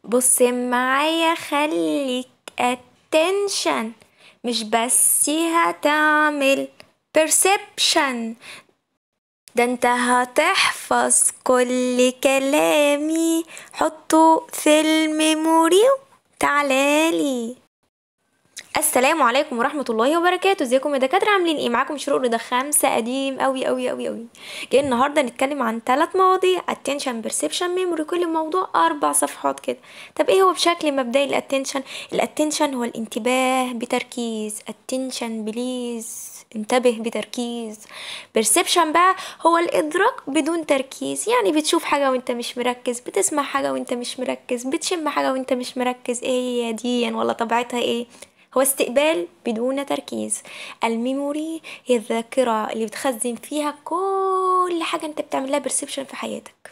بص معايا خليك attention مش بس هتعمل perception ده انت هتحفظ كل كلامي حطه في الميموري تعالالي السلام عليكم ورحمة الله وبركاته ازيكم يا دكاترة عاملين ايه معاكم شروق رضا خمسة قديم قوي قوي قوي قوي جاي النهاردة نتكلم عن ثلاث مواضيع attention perception memory كل موضوع اربع صفحات كده طب ايه هو بشكل مبدئي الاتنشن الاتنشن هو الانتباه بتركيز attention بليز انتبه بتركيز perception بقى هو الادراك بدون تركيز يعني بتشوف حاجة وانت مش مركز بتسمع حاجة وانت مش مركز بتشم حاجة وانت مش مركز ايه هي دي ولا طبيعتها ايه هو استقبال بدون تركيز الميموري هي الذاكرة اللي بتخزن فيها كل حاجة انت بتعملها برسبشن في حياتك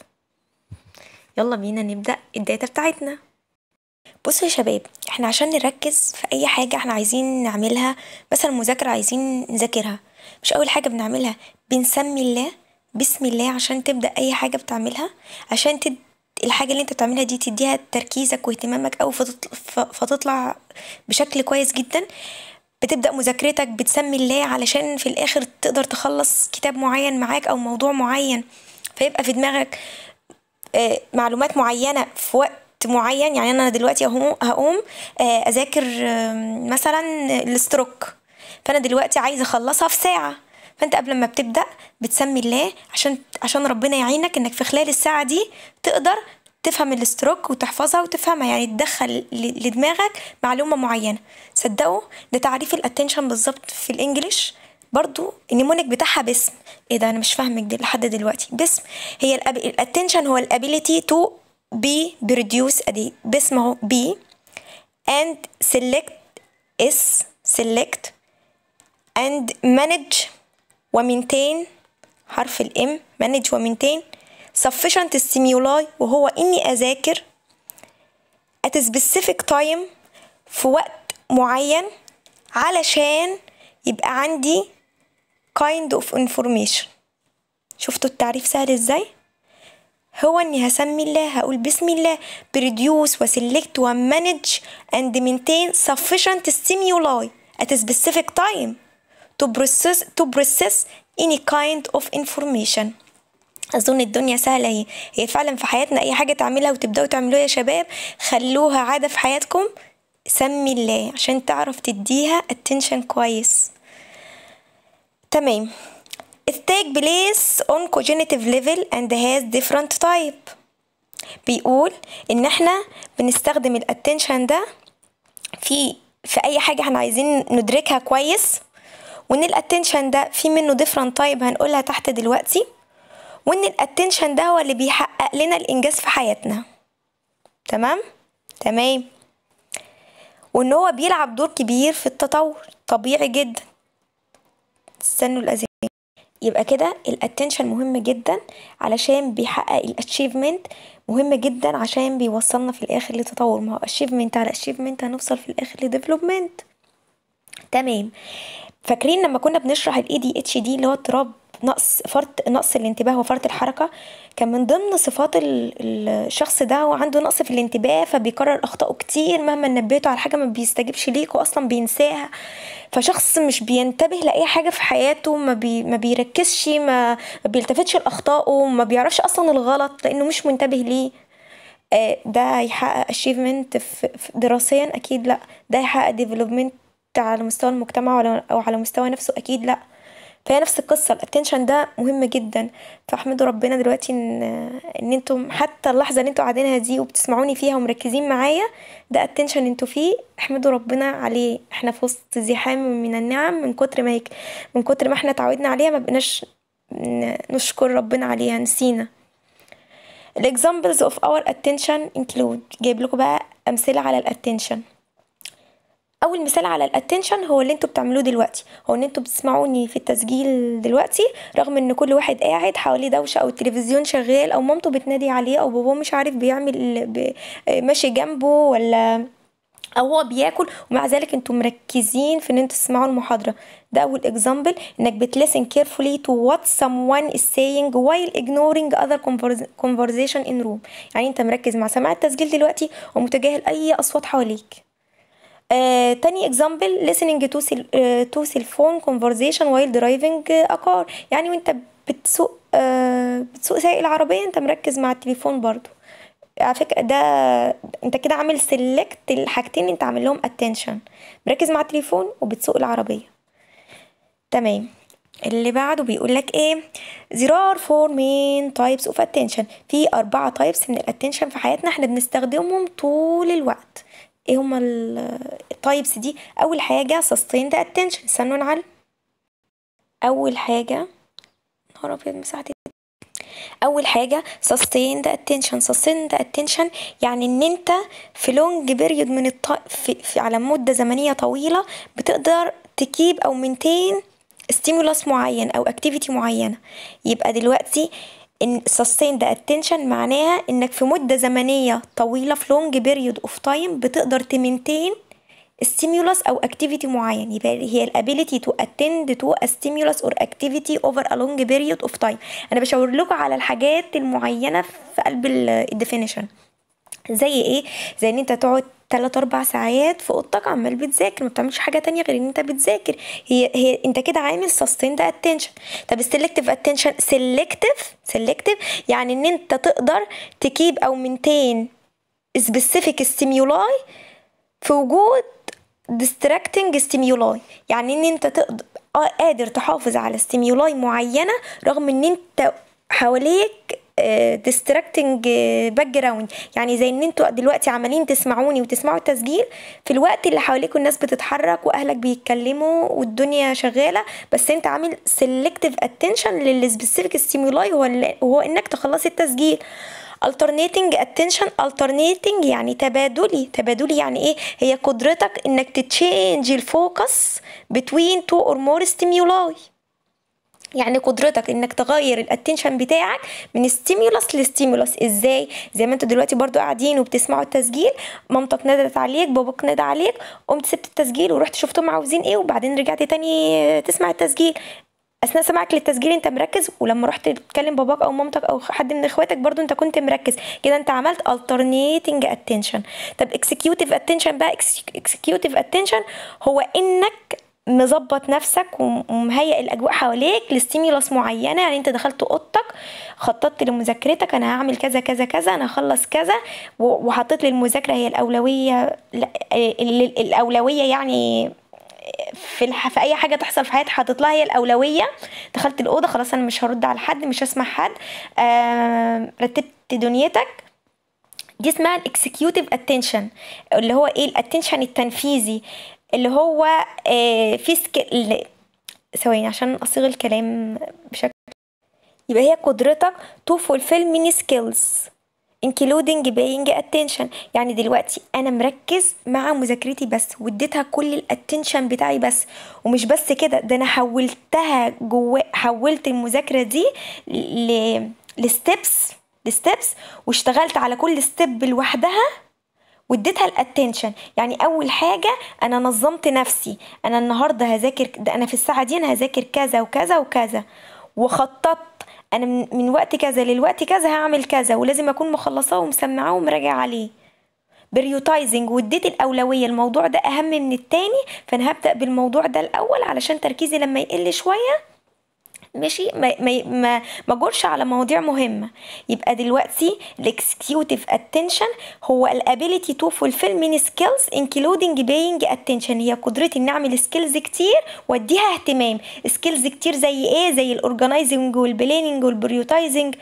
يلا بينا نبدأ الداتا بتاعتنا بصوا يا شباب احنا عشان نركز في اي حاجة احنا عايزين نعملها مثلا مذاكرة عايزين نذاكرها مش اول حاجة بنعملها بنسمي الله بسم الله عشان تبدأ اي حاجة بتعملها عشان تد... الحاجة اللي انت بتعملها دي تديها تركيزك واهتمامك أوي فتطلع, فتطلع بشكل كويس جدا بتبدأ مذاكرتك بتسمي الله علشان في الآخر تقدر تخلص كتاب معين معاك أو موضوع معين فيبقى في دماغك معلومات معينة في وقت معين يعني أنا دلوقتي هقوم أذاكر مثلا الاستروك فأنا دلوقتي عايزة أخلصها في ساعة فانت قبل ما بتبدا بتسمي الله عشان عشان ربنا يعينك انك في خلال الساعه دي تقدر تفهم الاستروك وتحفظها وتفهمها يعني تدخل لدماغك معلومه معينه صدقوا ده تعريف الاتنشن بالظبط في الانجليش برضو النمونيك بتاعها باسم ايه ده انا مش فاهمك دي لحد دلوقتي باسم هي الاتنشن هو الابيليتي تو بي بروديوس ادي باسم اهو بي and select is select and manage ومينتين حرف الام manage ومينتين sufficient stimuli وهو اني اذاكر at specific time في وقت معين علشان يبقى عندي kind of information شفتوا التعريف سهل ازاي هو اني هسمي الله هقول بسم الله بريديوس وسلكت ومانج and maintain sufficient stimuli at a specific time to process to process any kind of information اظن الدنيا سهله هي هي فعلا في حياتنا اي حاجه تعملها وتبداوا تعملوها يا شباب خلوها عاده في حياتكم سمي الله عشان تعرف تديها attention كويس تمام it take place on cognitive level and has different type بيقول ان احنا بنستخدم الاتنشن ده في في اي حاجه احنا عايزين ندركها كويس وان الاتنشن ده في منه ديفرنت تايب هنقولها تحت دلوقتي وان الاتنشن ده هو اللي بيحقق لنا الانجاز في حياتنا تمام تمام وان هو بيلعب دور كبير في التطور طبيعي جدا استنوا الاذان يبقى كده الاتنشن مهم جدا علشان بيحقق الاتشيفمنت مهم جدا عشان بيوصلنا في الاخر لتطور ما هو اتشيفمنت على اتشيفمنت هنوصل في الاخر لديفلوبمنت تمام فاكرين لما كنا بنشرح الاي دي اتش دي اللي هو اضطراب نقص فرط نقص الانتباه وفرط الحركه كان من ضمن صفات الشخص ده هو عنده نقص في الانتباه فبيكرر اخطائه كتير مهما نبهته على حاجه ما بيستجيبش ليك واصلا بينساها فشخص مش بينتبه لاي حاجه في حياته ما, بي ما بيركزش ما, ما بيلتفتش لاخطائه ما بيعرفش اصلا الغلط لانه مش منتبه ليه ده هيحقق اتشيفمنت دراسيا اكيد لا ده هيحقق ديفلوبمنت على مستوى المجتمع او على مستوى نفسه اكيد لا فهي نفس القصة الاتنشن ده مهم جدا فاحمدوا ربنا دلوقتي ان ان انتم حتى اللحظة اللي انتوا قاعدينها دي وبتسمعوني فيها ومركزين معايا ده اتنشن انتوا فيه احمدوا ربنا عليه احنا في وسط زحام من النعم من كتر ما هيك من كتر ما احنا اتعودنا عليها ما بقناش نشكر ربنا عليها نسينا الاكزامبلز اوف اور اتنشن انكلود جايب لكم بقى امثله على الاتنشن اول مثال على الاتنشن هو اللي انتوا بتعملوه دلوقتي هو ان انتوا بتسمعوني في التسجيل دلوقتي رغم ان كل واحد قاعد حواليه دوشه او التلفزيون شغال او مامته بتنادي عليه او باباه مش عارف بيعمل ب... ماشي جنبه ولا او هو بياكل ومع ذلك انتم مركزين في ان انتوا تسمعوا المحاضره ده اول اكزامبل انك بتلسن carefully to what someone is saying while ignoring other conversation in room يعني انت مركز مع سماع التسجيل دلوقتي ومتجاهل اي اصوات حواليك آه، تاني اكزامبل listening to cell, uh, to cell phone conversation while driving a car يعني وانت بتسوق آه بتسوق سايق العربية انت مركز مع التليفون برضو على فكرة ده انت كده عامل سيلكت الحاجتين انت عامل لهم اتنشن مركز مع التليفون وبتسوق العربية تمام اللي بعده بيقول لك ايه there are four main types of attention في أربعة types من الاتنشن في حياتنا احنا بنستخدمهم طول الوقت ايه هما التايبس دي اول حاجة sustained attention استنوا نعلم اول حاجة نهار ابيض مساحتي اول حاجه sustained attention sustained attention يعني ان انت في لونج بيريود من الط... في... في على مده زمنيه طويله بتقدر تكيب او منتين ستيمولس معين او اكتيفيتي معينه يبقى دلوقتي ان sustained attention معناها انك في مده زمنيه طويله في لونج بيريود اوف تايم بتقدر تمنتين stimulus او activity معين يبقى هي الابيليتي to attend to a stimulus or activity over a long period of time انا بشاور لكم على الحاجات المعينه في قلب الديفينيشن زي ايه زي ان انت تقعد تلات اربع ساعات في اوضتك عمال بتذاكر ما بتعملش حاجه تانية غير ان انت بتذاكر هي هي انت كده عامل sustained attention طب selective attention selective selective يعني ان انت تقدر تكيب او منتين specific stimuli في وجود distracting stimuli يعني ان انت تقدر قادر تحافظ على stimuli معينه رغم ان انت حواليك ديستراكتنج باك جراوند يعني زي ان انتوا دلوقتي عمالين تسمعوني وتسمعوا التسجيل في الوقت اللي حواليكوا الناس بتتحرك واهلك بيتكلموا والدنيا شغاله بس انت عامل سيلكتيف اتنشن للسبيسيفيك ستيمولاي هو هو انك تخلصي التسجيل alternating attention alternating يعني تبادلي تبادلي يعني ايه هي قدرتك انك تتشينج الفوكس between two or more stimuli يعني قدرتك انك تغير الاتنشن بتاعك من ستيمولس لستيمولس ازاي زي ما انتوا دلوقتي برضو قاعدين وبتسمعوا التسجيل مامتك نادت عليك باباك نادى عليك قمت سبت التسجيل ورحت شفتهم عاوزين ايه وبعدين رجعت تاني تسمع التسجيل اثناء سماعك للتسجيل انت مركز ولما رحت تكلم باباك او مامتك او حد من اخواتك برضو انت كنت مركز كده انت عملت alternating attention طب executive attention بقى executive attention هو انك مظبط نفسك ومهيئ الاجواء حواليك لستيمولس معينه يعني انت دخلت اوضتك خططت لمذاكرتك انا هعمل كذا كذا كذا انا هخلص كذا وحطيت لي المذاكره هي الاولويه الاولويه يعني في الح... في اي حاجه تحصل في حياتي حاطط لها هي الاولويه دخلت الاوضه خلاص انا مش هرد على حد مش هسمع حد آه... رتبت دنيتك دي اسمها الاكسكيوتيف اتنشن اللي هو ايه الاتنشن التنفيذي اللي هو آه في سكيل ثواني عشان اصيغ الكلام بشكل يبقى هي قدرتك to fulfill many skills including paying attention يعني دلوقتي انا مركز مع مذاكرتي بس واديتها كل الاتنشن بتاعي بس ومش بس كده ده انا حولتها جوا حولت المذاكره دي ل لستبس لستبس واشتغلت على كل ستيب لوحدها واديتها الاتنشن يعني اول حاجه انا نظمت نفسي انا النهارده هذاكر ده انا في الساعه دي انا هذاكر كذا وكذا وكذا وخططت انا من وقت كذا للوقت كذا هعمل كذا ولازم اكون مخلصاه ومسمعاه ومراجع عليه بريوتايزنج واديت الاولويه الموضوع ده اهم من التاني فانا هبدا بالموضوع ده الاول علشان تركيزي لما يقل شويه ماشي ما ما ما ما جورش على مواضيع مهمه يبقى دلوقتي الاكسكيوتيف اتنشن هو الابيليتي تو فولفيل مين سكيلز انكلودنج بينج اتنشن هي قدرتي ان اعمل سكيلز كتير واديها اهتمام سكيلز كتير زي ايه زي الاورجنايزنج والبلاننج والبريوتايزنج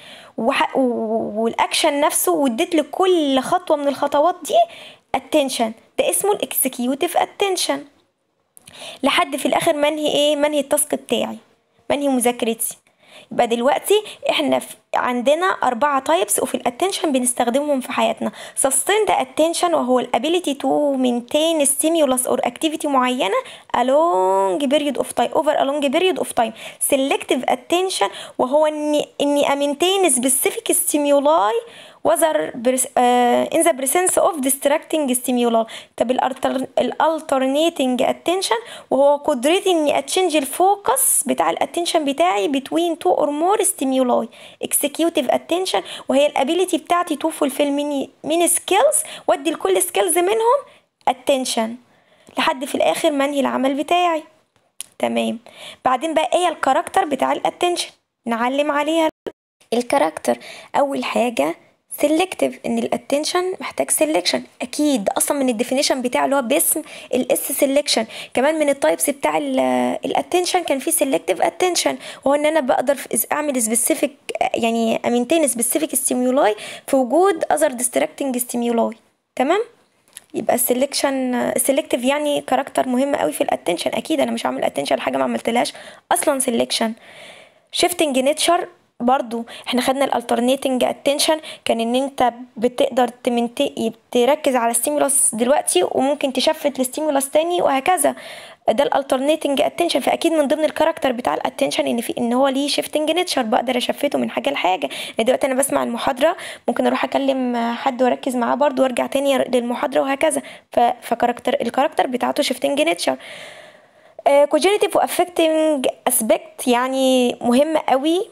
والاكشن نفسه واديت لكل خطوه من الخطوات دي اتنشن ده اسمه الاكسكيوتيف اتنشن لحد في الاخر منهي ايه منهي التاسك بتاعي منهي مذاكرتي يبقى دلوقتي احنا عندنا أربعة تايبس وفي الاتنشن بنستخدمهم في حياتنا sustained attention وهو الابيليتي تو maintain stimulus or activity معينة a long period of time over a long period of time selective attention وهو اني اني امينتين specific stimuli whether uh, in the presence of distracting stimuli طب الالترنيتنج attention وهو قدرتي اني اتشنج الفوكس بتاع الاتنشن بتاعي between two or more stimuli executive attention وهي الابيليتي بتاعتي تو fulfill ميني ميني سكيلز وادي لكل سكيلز منهم attention لحد في الاخر منهي العمل بتاعي تمام بعدين بقى ايه الكاركتر بتاع الاتنشن نعلم عليها الكاركتر اول حاجه سيلكتيف ان الاتنشن محتاج سيلكشن اكيد اصلا من الديفينيشن بتاعه اللي هو باسم الاس سيلكشن كمان من التايبس بتاع الاتنشن كان في سيلكتيف اتنشن وهو ان انا بقدر اعمل سبيسيفيك يعني امينتين سبيسيفيك ستيمولاي في وجود اذر ديستراكتنج ستيمولاي تمام يبقى السلكشن سيلكتيف يعني كاركتر مهم قوي في الاتنشن اكيد انا مش هعمل اتنشن لحاجه ما عملتلهاش اصلا سيلكشن شيفتنج نيتشر برضو احنا خدنا الالترنيتنج اتنشن كان ان انت بتقدر تمنتي تركز على ستيمولس دلوقتي وممكن تشفت لستيمولس تاني وهكذا ده الالترنيتنج اتنشن فاكيد من ضمن الكاركتر بتاع الاتنشن ان في ان هو ليه شيفتنج نيتشر بقدر اشفته من حاجه لحاجه يعني دلوقتي انا بسمع المحاضره ممكن اروح اكلم حد واركز معاه برضو وارجع تاني للمحاضره وهكذا فكاركتر الكاركتر بتاعته شيفتنج نيتشر كوجينيتيف وافكتنج اسبكت يعني مهم قوي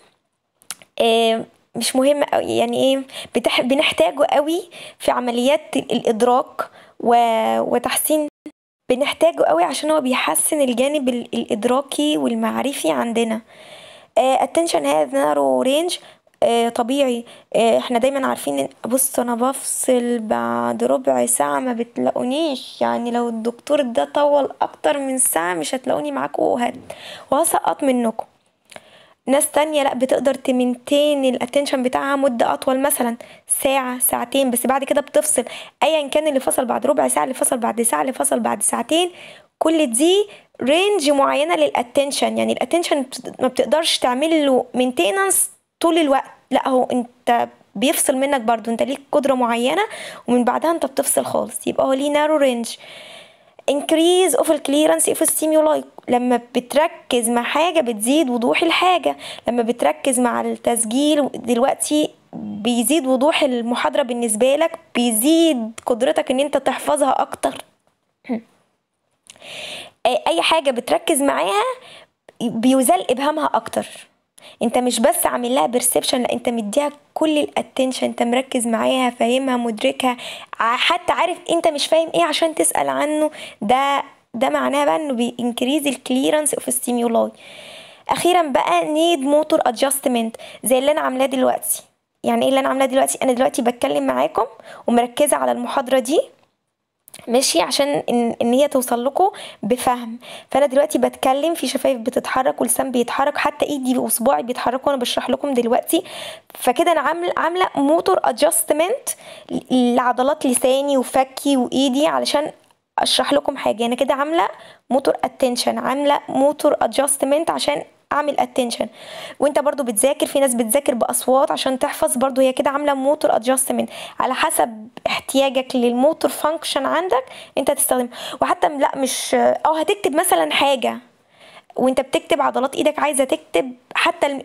آه مش مهم قوي يعني ايه بتح... بنحتاجه قوي في عمليات الادراك و... وتحسين بنحتاجه قوي عشان هو بيحسن الجانب الادراكي والمعرفي عندنا uh, attention has narrow range uh, طبيعي uh, احنا دايما عارفين بص انا بفصل بعد ربع ساعة ما بتلاقونيش يعني لو الدكتور ده طول اكتر من ساعة مش هتلاقوني معاكم وهت وهسقط منكم ناس تانية لا بتقدر تمنتين الاتنشن بتاعها مدة أطول مثلا ساعة ساعتين بس بعد كده بتفصل أيا كان اللي فصل بعد ربع ساعة اللي فصل بعد ساعة اللي فصل بعد ساعتين كل دي رينج معينة للاتنشن يعني الاتنشن ما بتقدرش تعمل له مينتيننس طول الوقت لا هو انت بيفصل منك برضو انت ليك قدرة معينة ومن بعدها انت بتفصل خالص يبقى هو ليه نارو رينج increase of الكليرنس of stimuli لما بتركز مع حاجة بتزيد وضوح الحاجة لما بتركز مع التسجيل دلوقتي بيزيد وضوح المحاضرة بالنسبة لك بيزيد قدرتك ان انت تحفظها اكتر اي حاجة بتركز معاها بيزال ابهامها اكتر انت مش بس عامل لها بيرسبشن لا انت مديها كل الاتنشن انت مركز معاها فاهمها مدركها حتى عارف انت مش فاهم ايه عشان تسال عنه ده ده معناها بقى انه بينكريز الكليرنس اوف ستيمولاي اخيرا بقى نيد موتور ادجستمنت زي اللي انا عاملاه دلوقتي يعني ايه اللي انا عاملاه دلوقتي انا دلوقتي بتكلم معاكم ومركزه على المحاضره دي ماشي عشان ان, إن هي توصل لكم بفهم فانا دلوقتي بتكلم في شفايف بتتحرك ولسان بيتحرك حتى ايدي واصبعي بيتحركوا وانا بشرح لكم دلوقتي فكده انا عامله عامله موتور ادجستمنت لعضلات لساني وفكي وايدي علشان اشرح لكم حاجه انا كده عامله موتور اتنشن عامله موتور ادجستمنت عشان اعمل اتنشن وانت برضو بتذاكر في ناس بتذاكر باصوات عشان تحفظ برضو هي كده عامله موتور ادجستمنت على حسب احتياجك للموتور فانكشن عندك انت تستخدم وحتى لا مش او هتكتب مثلا حاجه وانت بتكتب عضلات ايدك عايزه تكتب حتى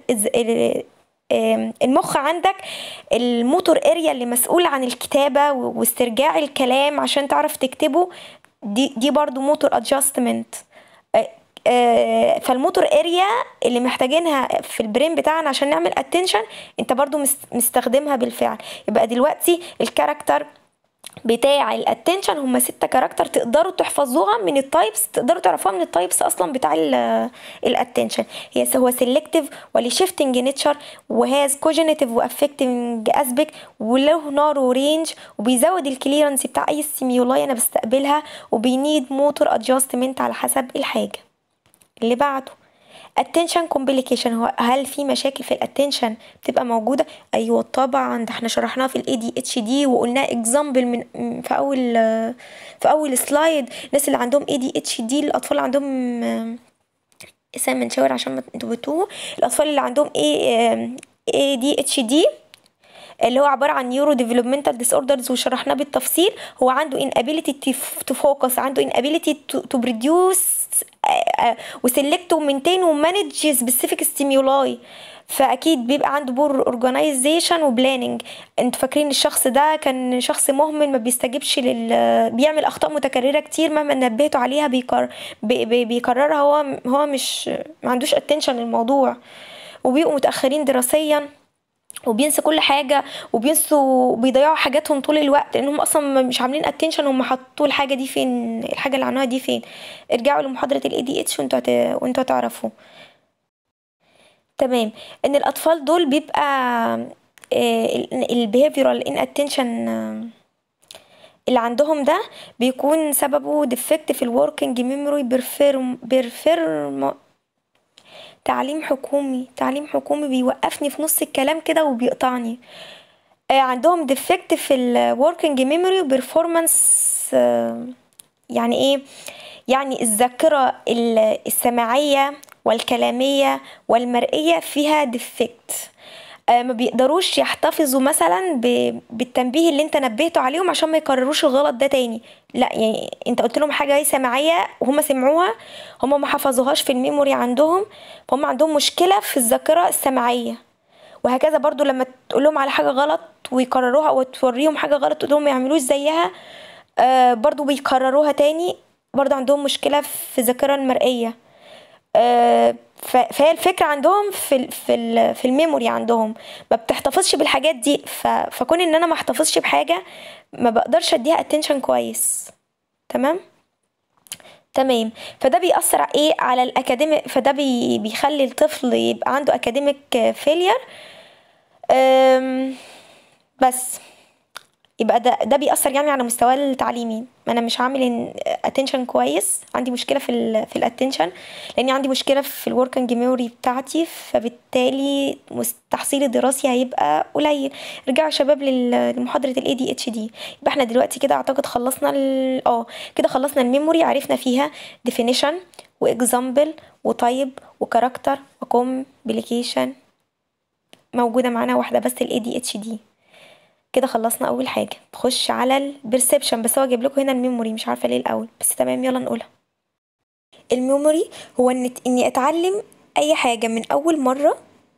المخ عندك الموتور اريا اللي مسؤول عن الكتابه واسترجاع الكلام عشان تعرف تكتبه دي دي برضو موتور ادجستمنت فالموتور اريا اللي محتاجينها في البرين بتاعنا عشان نعمل اتنشن انت برضو مستخدمها بالفعل يبقى دلوقتي الكاركتر بتاع الاتنشن هم ستة كاركتر تقدروا تحفظوها من التايبس تقدروا تعرفوها من التايبس اصلا بتاع الاتنشن هي هو سيلكتيف ولي شيفتنج نيتشر وهاز كوجنيتيف وافكتنج اسبك وله نارو رينج وبيزود الكليرنس بتاع اي ستيميولاي انا بستقبلها وبينيد موتور ادجستمنت على حسب الحاجه اللي بعده attention complication هو هل في مشاكل في الاتنشن بتبقى موجوده ايوه طبعا ده احنا شرحناها في الاي دي اتش دي وقلنا اكزامبل من في اول في اول سلايد الناس اللي عندهم اي دي اتش دي الاطفال اللي عندهم اسامه من شاور عشان ما انتوا بتوه الاطفال اللي عندهم اي اي دي اتش دي اللي هو عباره عن نيورو ديفلوبمنتال ديس اوردرز وشرحناه بالتفصيل هو عنده inability to focus عنده inability to, to produce وسلكت ومينتين ومانج سبيسيفيك ستيمولاي فاكيد بيبقى عنده بور اورجانيزيشن وبلاننج انتوا فاكرين الشخص ده كان شخص مهمل ما بيستجيبش لل بيعمل اخطاء متكرره كتير مهما نبهته عليها بيكر... بي... بي... بيكررها هو هو مش ما عندوش اتنشن للموضوع وبيبقوا متاخرين دراسيا وبينسوا كل حاجة وبينسوا بيضيعوا حاجاتهم طول الوقت لانهم اصلا مش عاملين اتنشن هم حطوا الحاجة دي فين الحاجة اللي عنوها دي فين ارجعوا لمحاضرة الاي دي اتش وانتوا هت... وانتوا هتعرفوا تمام ان الاطفال دول بيبقى البيهيفيرال ان اتنشن اللي عندهم ده بيكون سببه ديفكت في الوركينج ميموري بيرفيرم بيرفيرم تعليم حكومي تعليم حكومي بيوقفني في نص الكلام كده وبيقطعني آه عندهم ديفكت في الوركينج ميموري وبرفورمانس آه يعني ايه يعني الذاكرة السماعية والكلامية والمرئية فيها ديفكت آه ما بيقدروش يحتفظوا مثلا بالتنبيه اللي انت نبهته عليهم عشان ما يكرروش الغلط ده تاني لا يعني انت قلت لهم حاجه هي سماعيه وهم سمعوها هم ما حفظوهاش في الميموري عندهم فهم عندهم مشكله في الذاكره السمعيه وهكذا برضو لما تقول لهم على حاجه غلط ويكرروها او توريهم حاجه غلط تقول لهم ما يعملوش زيها آه برضو بيكرروها تاني برضو عندهم مشكله في الذاكره المرئيه آه فهي الفكره عندهم في في في الميموري عندهم ما بتحتفظش بالحاجات دي فكون ان انا ما احتفظش بحاجه ما بقدرش اديها اتنشن كويس تمام تمام فده بيأثر ايه على الاكاديميك فده بي بيخلي الطفل يبقى عنده اكاديميك فيلير بس يبقى ده ده بيأثر يعني على مستواه التعليمي انا مش عامل اتنشن كويس عندي مشكله في ال في الاتنشن لاني عندي مشكله في الوركينج ميموري بتاعتي فبالتالي التحصيل الدراسي هيبقى قليل رجعوا يا شباب لمحاضره الاي دي اتش دي يبقى احنا دلوقتي كده اعتقد خلصنا اه كده خلصنا الميموري عرفنا فيها ديفينيشن واكزامبل وتايب وكاركتر وكومبليكيشن موجوده معانا واحده بس الاي دي اتش دي كده خلصنا اول حاجه نخش على البرسبشن بس هو جايب لكم هنا الميموري مش عارفه ليه الاول بس تمام يلا نقولها الميموري هو ان اني اتعلم اي حاجه من اول مره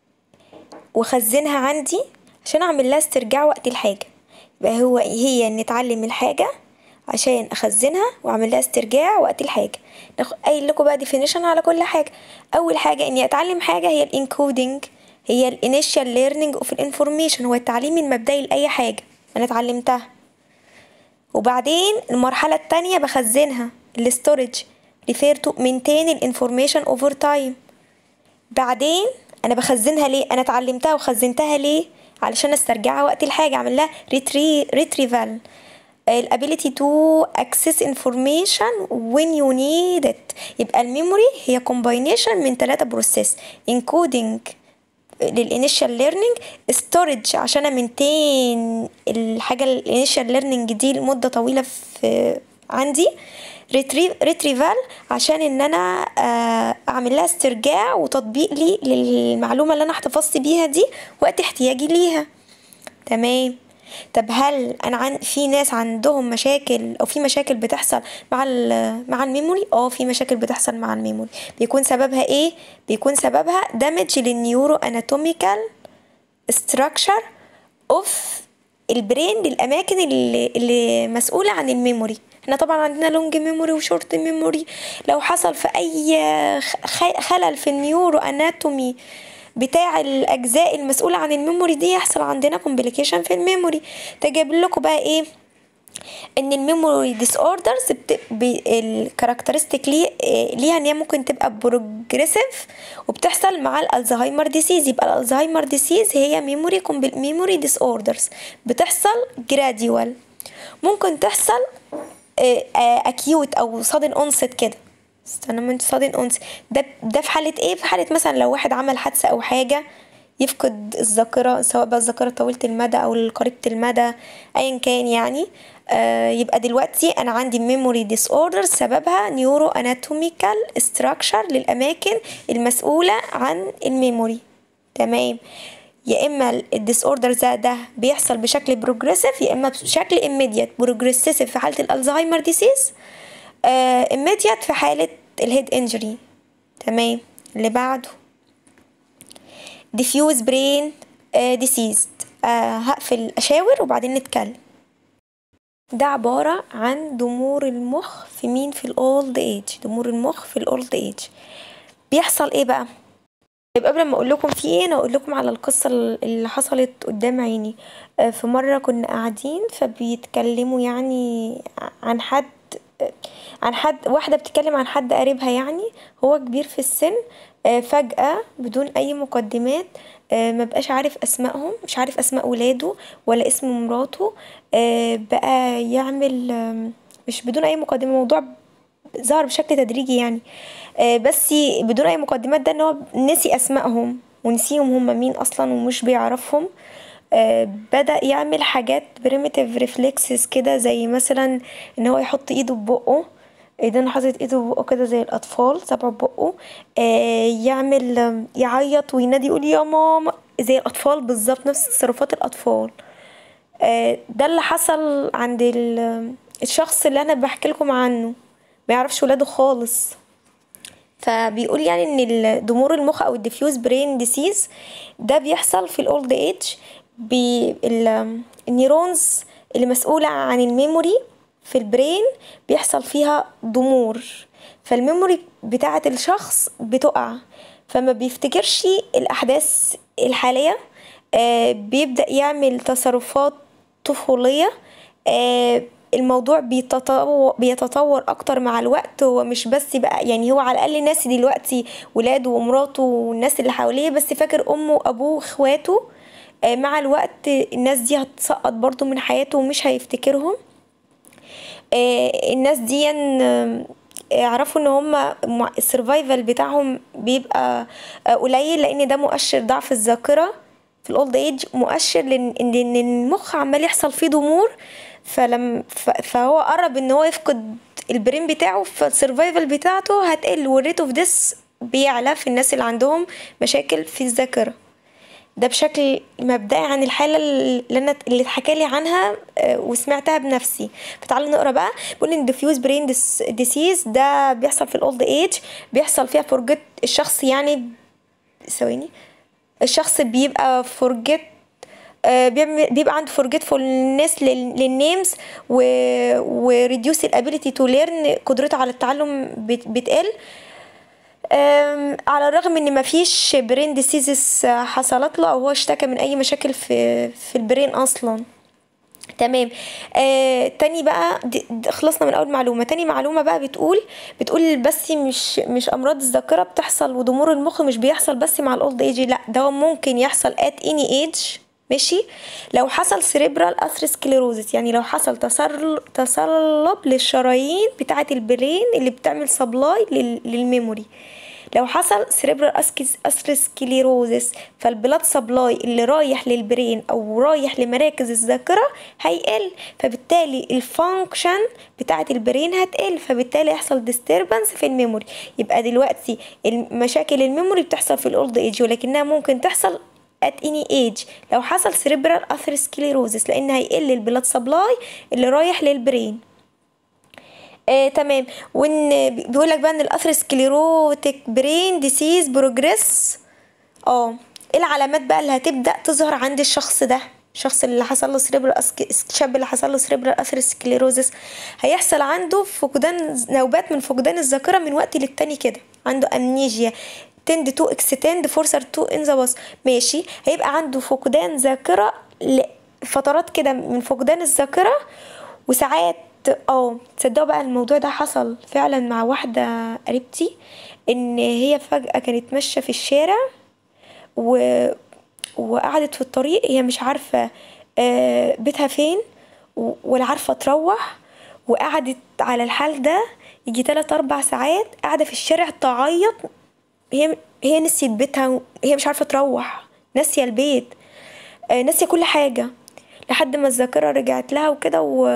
واخزنها عندي عشان اعمل لها استرجاع وقت الحاجه يبقى هو هي ان اتعلم الحاجه عشان اخزنها واعمل لها استرجاع وقت الحاجه قايل لكم بقى ديفينيشن على كل حاجه اول حاجه اني اتعلم حاجه هي الانكودنج هي الانيشال ليرنينج اوف الانفورميشن هو التعليم المبدئي لاي حاجه انا اتعلمتها وبعدين المرحله التانية بخزنها الاستورج refer to maintain الانفورميشن اوفر تايم بعدين انا بخزنها ليه انا اتعلمتها وخزنتها ليه علشان استرجعها وقت الحاجه اعمل لها ريتريفال الابيليتي تو اكسس انفورميشن when you need it يبقى الميموري هي combination من ثلاثة بروسيس encoding للانيشال ليرنينج ستورج عشان امنتين الحاجه الانيشال ليرنينج دي لمده طويله في عندي ريتريفال عشان ان انا اعمل لها استرجاع وتطبيق لي للمعلومه اللي انا احتفظت بيها دي وقت احتياجي ليها تمام طب هل انا عن في ناس عندهم مشاكل او في مشاكل بتحصل مع مع الميموري اه في مشاكل بتحصل مع الميموري بيكون سببها ايه بيكون سببها دامج للنيورو اناتوميكال ستراكشر اوف البرين للاماكن اللي, اللي مسؤوله عن الميموري احنا طبعا عندنا لونج ميموري وشورت ميموري لو حصل في اي خلل في النيورو اناتومي بتاع الاجزاء المسؤوله عن الميموري دي يحصل عندنا كومبليكيشن في الميموري تجيب لكم بقى ايه ان الميموري ديس اوردرز الكاركترستيك ليه ليها ان هي ممكن تبقى بروجريسيف وبتحصل مع الالزهايمر ديسيز يبقى الالزهايمر ديسيز هي ميموري ميموري ديس اوردرز بتحصل جراديوال ممكن تحصل اكيوت او صادن اونست كده استنى من صادن انس ده ده في حاله ايه في حاله مثلا لو واحد عمل حادثه او حاجه يفقد الذاكره سواء بقى الذاكره طويله المدى او قريبه المدى ايا كان يعني آه يبقى دلوقتي انا عندي ميموري ديس اوردر سببها نيورو اناتوميكال ستراكشر للاماكن المسؤوله عن الميموري تمام يا اما الديس اوردر ده ده بيحصل بشكل بروجريسيف يا اما بشكل immediate بروجريسيف في حاله الالزهايمر ديسيز آه immediate في حاله الهيد انجري تمام اللي بعده diffuse brain آه disease آه هقفل اشاور وبعدين نتكلم ده عبارة عن ضمور المخ في مين في الاولد ايج ضمور المخ في الاولد ايج بيحصل ايه بقى طيب قبل ما اقول لكم في ايه انا اقول لكم على القصه اللي حصلت قدام عيني آه، في مره كنا قاعدين فبيتكلموا يعني عن حد عن حد واحده بتتكلم عن حد قريبها يعني هو كبير في السن آه، فجاه بدون اي مقدمات آه، ما بقاش عارف اسمائهم مش عارف اسماء ولاده ولا اسم مراته بقى يعمل مش بدون اي مقدمه موضوع ظهر بشكل تدريجي يعني آه، بس بدون اي مقدمات ده ان هو نسي اسمائهم ونسيهم هم مين اصلا ومش بيعرفهم آه، بدأ يعمل حاجات بريميتيف ريفلكسز كده زي مثلا ان هو يحط ايده ببقه ايدين حاطط ايده ببقه كده زي الاطفال سبع بقه آه، يعمل يعيط وينادي يقول يا ماما زي الاطفال بالظبط نفس تصرفات الاطفال ده اللي حصل عند الشخص اللي انا بحكي لكم عنه ما يعرفش ولاده خالص فبيقول يعني ان ضمور المخ او الديفيوز برين ديسيز ده بيحصل في الاولد ايج النيرونز اللي مسؤولة عن الميموري في البرين بيحصل فيها ضمور فالميموري بتاعة الشخص بتقع فما بيفتكرش الأحداث الحالية آه بيبدأ يعمل تصرفات طفولية آه الموضوع بيتطور بيتطور اكتر مع الوقت هو مش بس بقى يعني هو على الاقل ناس دلوقتي ولاده ومراته والناس اللي حواليه بس فاكر امه وابوه واخواته آه، مع الوقت الناس دي هتسقط برضو من حياته ومش هيفتكرهم آه، الناس دي اعرفوا ان هما السرفايفل بتاعهم بيبقى آه، قليل لان ده مؤشر ضعف الذاكره في الاولد ايج مؤشر لان المخ عمال يحصل فيه ضمور فلم فهو قرب ان هو يفقد البرين بتاعه فالسرفايفل بتاعته هتقل والريت اوف ديس بيعلى في الناس اللي عندهم مشاكل في الذاكره ده بشكل مبدئي عن الحاله اللي انا اللي اتحكى لي عنها آه، وسمعتها بنفسي فتعالوا نقرا بقى بيقول ان ديفيوز برين ديسيز ده بيحصل في الاولد ايج بيحصل فيها فورجيت الشخص يعني ثواني الشخص بيبقى فورجيت آه، بيبقى عنده forgetfulness للنيمز و وريديوس الابيليتي تو ليرن قدرته على التعلم بتقل على الرغم ان مفيش برين ديسيزز حصلت له او هو اشتكى من اي مشاكل في في البرين اصلا تمام آه تاني بقى خلصنا من اول معلومه تاني معلومه بقى بتقول بتقول بس مش مش امراض الذاكره بتحصل وضمور المخ مش بيحصل بس مع الاولد ايج لا ده ممكن يحصل ات اني ايج ماشي لو حصل سيريبرال اثيروسكليروزس يعني لو حصل تصلب للشرايين بتاعه البرين اللي بتعمل سبلاي للميموري لو حصل سيريبرال اثيروسكليروزس فالبلاد سبلاي اللي رايح للبرين او رايح لمراكز الذاكره هيقل فبالتالي الفانكشن بتاعه البرين هتقل فبالتالي يحصل ديستربنس في الميموري يبقى دلوقتي مشاكل الميموري بتحصل في الاولد ايج ولكنها ممكن تحصل at any age لو حصل cerebral atherosclerosis لان هيقل البلاد سبلاي اللي رايح للبرين آه تمام وان بيقول لك بقى ان الاثيروسكليروتيك برين ديسيز بروجريس اه ايه العلامات بقى اللي هتبدا تظهر عند الشخص ده الشخص اللي حصل له سريبرال الشاب اللي حصل له سريبرال اثيروسكليروزس هيحصل عنده فقدان نوبات من فقدان الذاكره من وقت للتاني كده عنده امنيجيا tend to extend further to in the past ماشي هيبقى عنده فقدان ذاكرة لفترات كده من فقدان الذاكرة وساعات اه تصدقوا بقى الموضوع ده حصل فعلا مع واحدة قريبتي ان هي فجأة كانت ماشية في الشارع و... وقعدت في الطريق هي مش عارفة آه، بيتها فين ولا عارفة تروح وقعدت على الحال ده يجي تلات أربع ساعات قاعدة في الشارع تعيط هي هي نسيت بيتها هي مش عارفه تروح ناسيه البيت آه، ناسيه كل حاجه لحد ما الذاكره رجعت لها وكده و...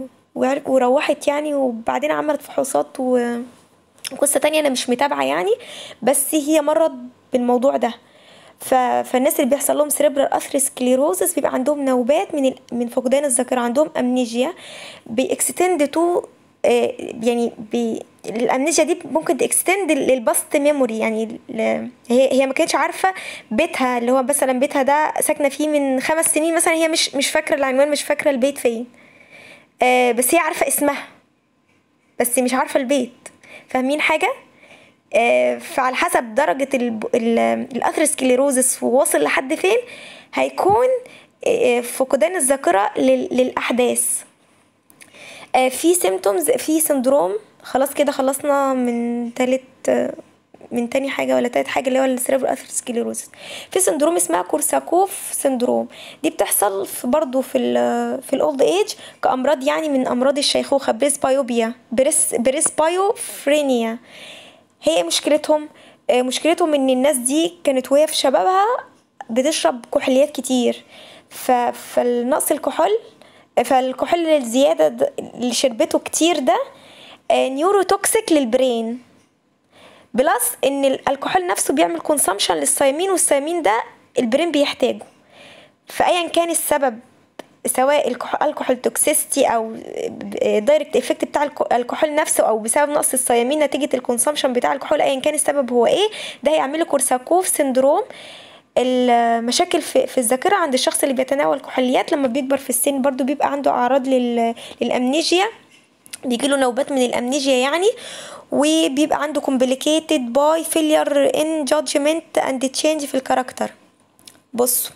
وروحت يعني وبعدين عملت فحوصات وقصة تانية أنا مش متابعة يعني بس هي مرت بالموضوع ده ف... فالناس اللي بيحصل لهم سيريبرال اثيروسكليروزس بيبقى عندهم نوبات من ال... من فقدان الذاكره عندهم امنيجيا بيكستند تو يعني بي... الامنيجيا دي ممكن تكستند للباست ميموري يعني ل... هي هي ما كانتش عارفه بيتها اللي هو مثلا بيتها ده ساكنه فيه من خمس سنين مثلا هي مش مش فاكره العنوان مش فاكره البيت فين آه بس هي عارفه اسمها بس مش عارفه البيت فاهمين حاجه آه فعلى حسب درجه الاثيروسكليروزس واصل لحد فين هيكون آه فقدان الذاكره لل... للاحداث آه في سيمتومز في سندروم خلاص كده خلصنا من تالت من تاني حاجه ولا تالت حاجه اللي هو السيريبرال اثيروسكليروزس في سندروم اسمها كورساكوف سندروم دي بتحصل في برضه في ال في الاولد ايج كامراض يعني من امراض الشيخوخه بريس بايوبيا بريس بريس بايوفرينيا هي مشكلتهم مشكلتهم ان الناس دي كانت وهي في شبابها بتشرب كحوليات كتير فالنقص الكحول فالكحول الزياده اللي شربته كتير ده نيورو توكسيك للبرين بلس ان الكحول نفسه بيعمل كونسامشن للثيامين والثيامين ده البرين بيحتاجه فايا كان السبب سواء الكحول توكسيستي او دايركت افكت بتاع الكحول نفسه او بسبب نقص الثيامين نتيجه الكونسامشن بتاع الكحول ايا كان السبب هو ايه ده هيعمل له كورساكوف سندروم المشاكل في, في الذاكرة عند الشخص اللي بيتناول كحوليات لما بيكبر في السن برضو بيبقى عنده أعراض لل... للأمنيجيا بيجيله نوبات من الأمنيجيا يعني وبيبقى عنده complicated by failure in judgment and change في الكاركتر بصوا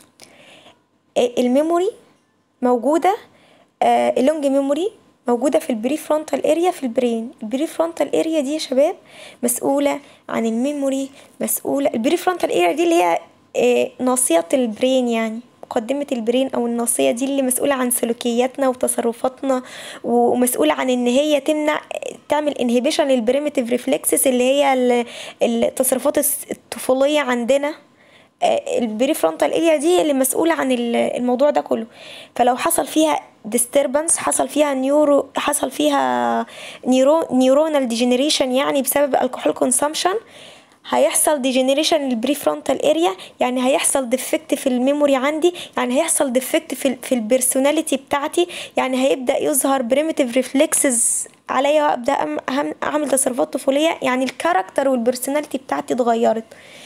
الميموري موجودة اللونج ميموري موجودة في البري فرونتال اريا في البرين البري فرونتال اريا دي يا شباب مسؤولة عن الميموري مسؤولة البري فرونتال اريا دي اللي هي ناصية البرين يعني مقدمة البرين أو الناصية دي اللي مسؤولة عن سلوكياتنا وتصرفاتنا ومسؤولة عن إن هي تمنع تعمل انهبيشن للبريمتيف ريفلكسز اللي هي التصرفات الطفولية عندنا البري فرونتال اريا دي اللي مسؤولة عن الموضوع ده كله فلو حصل فيها disturbance حصل فيها نيورو حصل فيها نيورو نيورونال ديجنريشن يعني بسبب الكحول كونسامشن هيحصل ديجنريشن للبري فرونتال اريا يعني هيحصل ديفكت في الميموري عندي يعني هيحصل ديفكت في في البيرسوناليتي بتاعتي يعني هيبدا يظهر بريمتيف ريفلكسز عليا وابدا اعمل تصرفات طفوليه يعني الكاركتر والبيرسوناليتي بتاعتي اتغيرت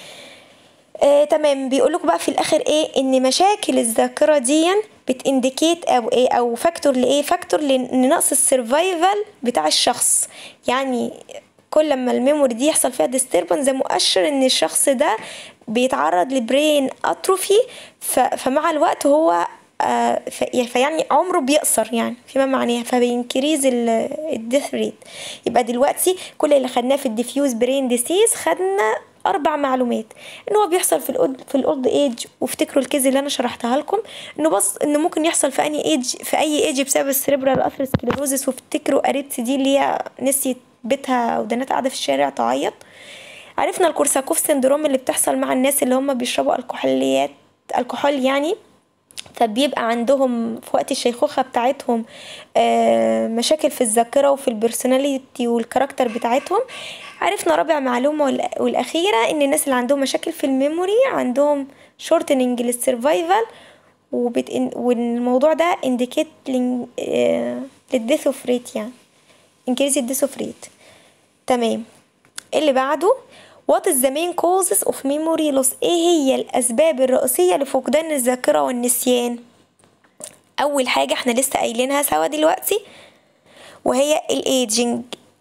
آه تمام بيقول لكم بقى في الاخر ايه ان مشاكل الذاكره دي بتانديكيت او ايه او فاكتور لايه فاكتور لنقص السرفايفل بتاع الشخص يعني كل لما الميموري دي يحصل فيها ديستربنس ده مؤشر ان الشخص ده بيتعرض لبرين اتروفي فمع الوقت هو آه فيعني عمره بيقصر يعني فيما معناه فبينكريز الديث ريت يبقى دلوقتي كل اللي خدناه في الديفيوز برين ديسيز خدنا اربع معلومات ان هو بيحصل في الاولد في الاولد ايج وافتكروا الكيز اللي انا شرحتها لكم انه بس انه ممكن يحصل في اني ايج في اي ايج بسبب السريبرال اثيروسكليروزس وافتكروا قريبتي دي اللي هي نسيت بيتها ودنات قاعده في الشارع تعيط عرفنا الكورساكوف سندروم اللي بتحصل مع الناس اللي هم بيشربوا الكحوليات الكحول يعني فبيبقى عندهم في وقت الشيخوخه بتاعتهم مشاكل في الذاكره وفي البرسوناليتي والكاركتر بتاعتهم عرفنا رابع معلومه والاخيره ان الناس اللي عندهم مشاكل في الميموري عندهم شورتنج للسرفايفل والموضوع ده انديكيت للديث اوف ريت يعني انكريز الديث اوف ريت تمام اللي بعده What is the main causes of memory loss ايه هي الاسباب الرئيسية لفقدان الذاكرة والنسيان اول حاجة احنا لسه قايلينها سوا دلوقتي وهي الايجنج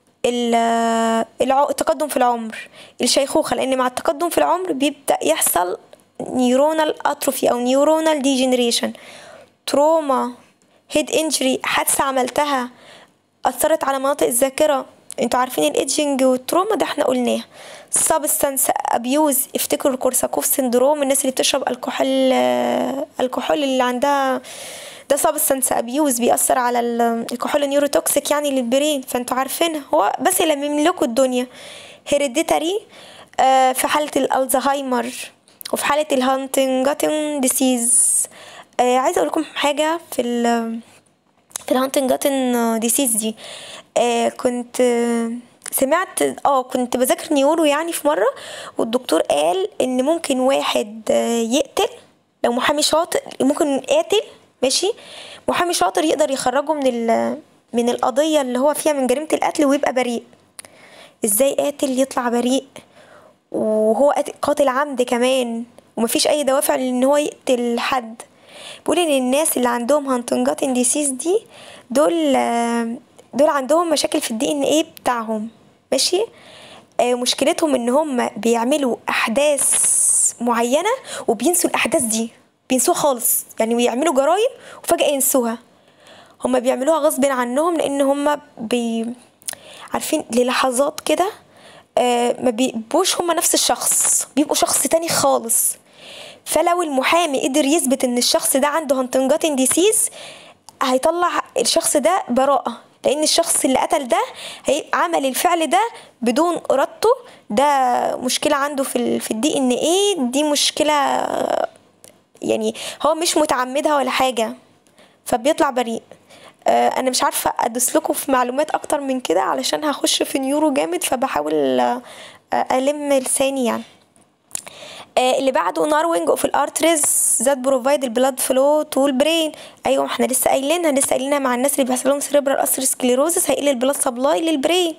التقدم في العمر الشيخوخة لان مع التقدم في العمر بيبدأ يحصل نيورونال اتروفي او نيورونال ديجنريشن تروما هيد انجري حادثة عملتها اثرت على مناطق الذاكرة انتوا عارفين الايدجنج والتروما ده احنا قلناه سبستانس ابيوز افتكروا الكورساكوف سندروم الناس اللي بتشرب الكحول الكحول اللي عندها ده سبستانس ابيوز بيأثر على الكحول نيوروتوكسيك يعني للبرين فانتوا عارفين هو بس اللي يملكوا الدنيا هيريديتاري آه في حالة الالزهايمر وفي حالة الهانتنجاتن ديسيز آه عايزة اقول لكم حاجة في ال في الهانتنجاتن ديسيز دي آه كنت آه سمعت اه كنت بذاكر نيورو يعني في مره والدكتور قال ان ممكن واحد آه، يقتل لو محامي شاطر ممكن قاتل ماشي محامي شاطر يقدر يخرجه من ال من القضيه اللي هو فيها من جريمه القتل ويبقى بريء ازاي قاتل يطلع بريء وهو قات- قاتل عمد كمان ومفيش اي دوافع لان هو يقتل حد بيقول ان الناس اللي عندهم هانتنجاتن ديسيز دي دول آه، دول عندهم مشاكل في الدي ان ايه بتاعهم ماشي آه، مشكلتهم ان هم بيعملوا احداث معينه وبينسوا الاحداث دي بينسوها خالص يعني بيعملوا جرائم وفجاه ينسوها هم بيعملوها غصب عنهم لان هم بي عارفين للحظات كده آه، ما بيبقوش هما نفس الشخص بيبقوا شخص تاني خالص فلو المحامي قدر يثبت ان الشخص ده عنده هانتنجاتن ديسيز هيطلع الشخص ده براءة لان الشخص اللي قتل ده هي عمل الفعل ده بدون ارادته ده مشكلة عنده في ال في الدي ان ايه دي مشكلة يعني هو مش متعمدها ولا حاجة فبيطلع بريء آه، انا مش عارفه ادوس لكم في معلومات اكتر من كده علشان هخش في نيورو جامد فبحاول آه، آه، الم لساني يعني آه، اللي بعده ناروينج اوف الارتريز ذات بروفايد البلاد فلو تو البرين ايوه احنا لسه قايلينها لسه قايلينها مع الناس اللي بيحصل لهم سيريبرال اسكليروزس هيقل البلاد سبلاي للبرين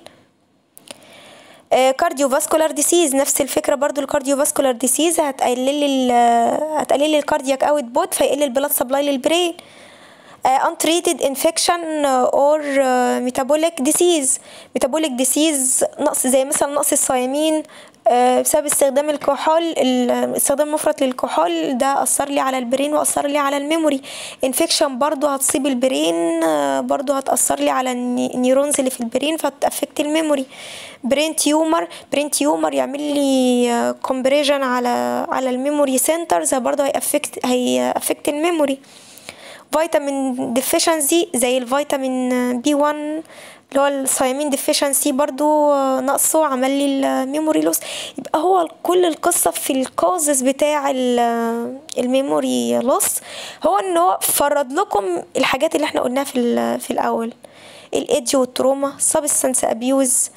كارديو فاسكولار ديسيز نفس الفكره برضو الكارديو فاسكولار ديسيز هتقلل ال هتقلل لي الكاردياك اوت بوت فيقل البلاد سبلاي للبرين uh, untreated infection uh, or uh, metabolic disease metabolic disease نقص زي مثلا نقص الصيامين uh, بسبب استخدام الكحول ال- استخدام مفرط للكحول ده أثر لي على البرين وأثر لي على الميموري انفكشن برضو هتصيب البرين uh, برضو هتأثر لي على الني- النيورونز اللي في البرين فتأفكت الميموري برين تيومر برين تيومر يعمل لي كومبريجن على على الميموري سنترز برضو هيأفكت هيأفكت الميموري فيتامين ديفيشنسي زي الفيتامين بي 1 اللي هو الثيامين ديفيشنسي برضو آه، نقصه عمل لي الميموري لوس يبقى هو كل القصة في الكوزز بتاع ال- الميموري لوس هو ان هو فرض لكم الحاجات اللي احنا قلناها في ال- في الاول الايدج والتروما سبستانس ابيوز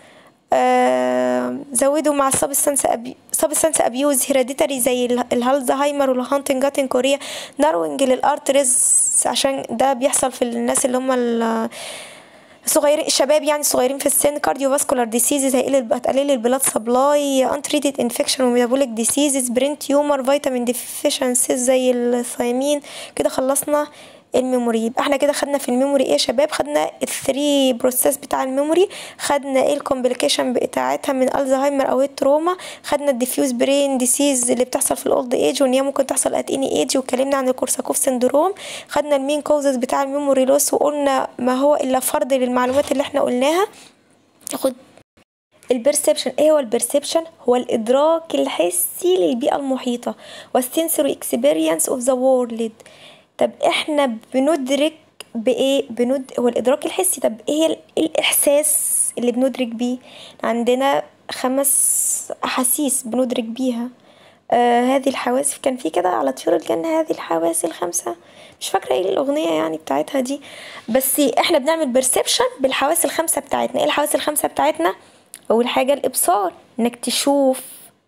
آه، زودوا مع السبستانس أبي... سبستانس ابيوز هيريديتاري زي ال- الهالزهايمر والهانتنجاتن كوريا ناروينج للارتريز عشان ده بيحصل في الناس اللي هم ال- الصغيرين الشباب يعني الصغيرين في السن كارديو فاسكولار ديسيزز هيقلل هتقلل البلاد سبلاي انتريتد انفكشن وميتابوليك ديسيزز برين تيومر فيتامين ديفيشنسيز زي الثيامين كده خلصنا الميموري يبقى احنا كده خدنا في الميموري ايه يا شباب خدنا الثري بروسيس بتاع الميموري خدنا ايه الكومبليكيشن بتاعتها من الزهايمر او التروما خدنا الديفيوز برين ديسيز اللي بتحصل في الاولد ايج وان هي ممكن تحصل ات اني ايج واتكلمنا عن الكورساكوف سندروم خدنا المين كوزز بتاع الميموري لوس وقلنا ما هو الا فرض للمعلومات اللي احنا قلناها خد البرسبشن ايه هو البرسبشن هو الادراك الحسي للبيئه المحيطه والسنسوري اكسبيرينس اوف ذا وورلد طب احنا بندرك بايه بند... هو الادراك الحسي طب ايه ال- الاحساس اللي بندرك بيه عندنا خمس احاسيس بندرك بيها آه هذه الحواس كان في كده على طيور الجنة هذه الحواس الخمسة مش فاكرة ايه الأغنية يعني بتاعتها دي بس احنا بنعمل بيرسبشن بالحواس الخمسة بتاعتنا ايه الحواس الخمسة بتاعتنا أول حاجة الإبصار إنك تشوف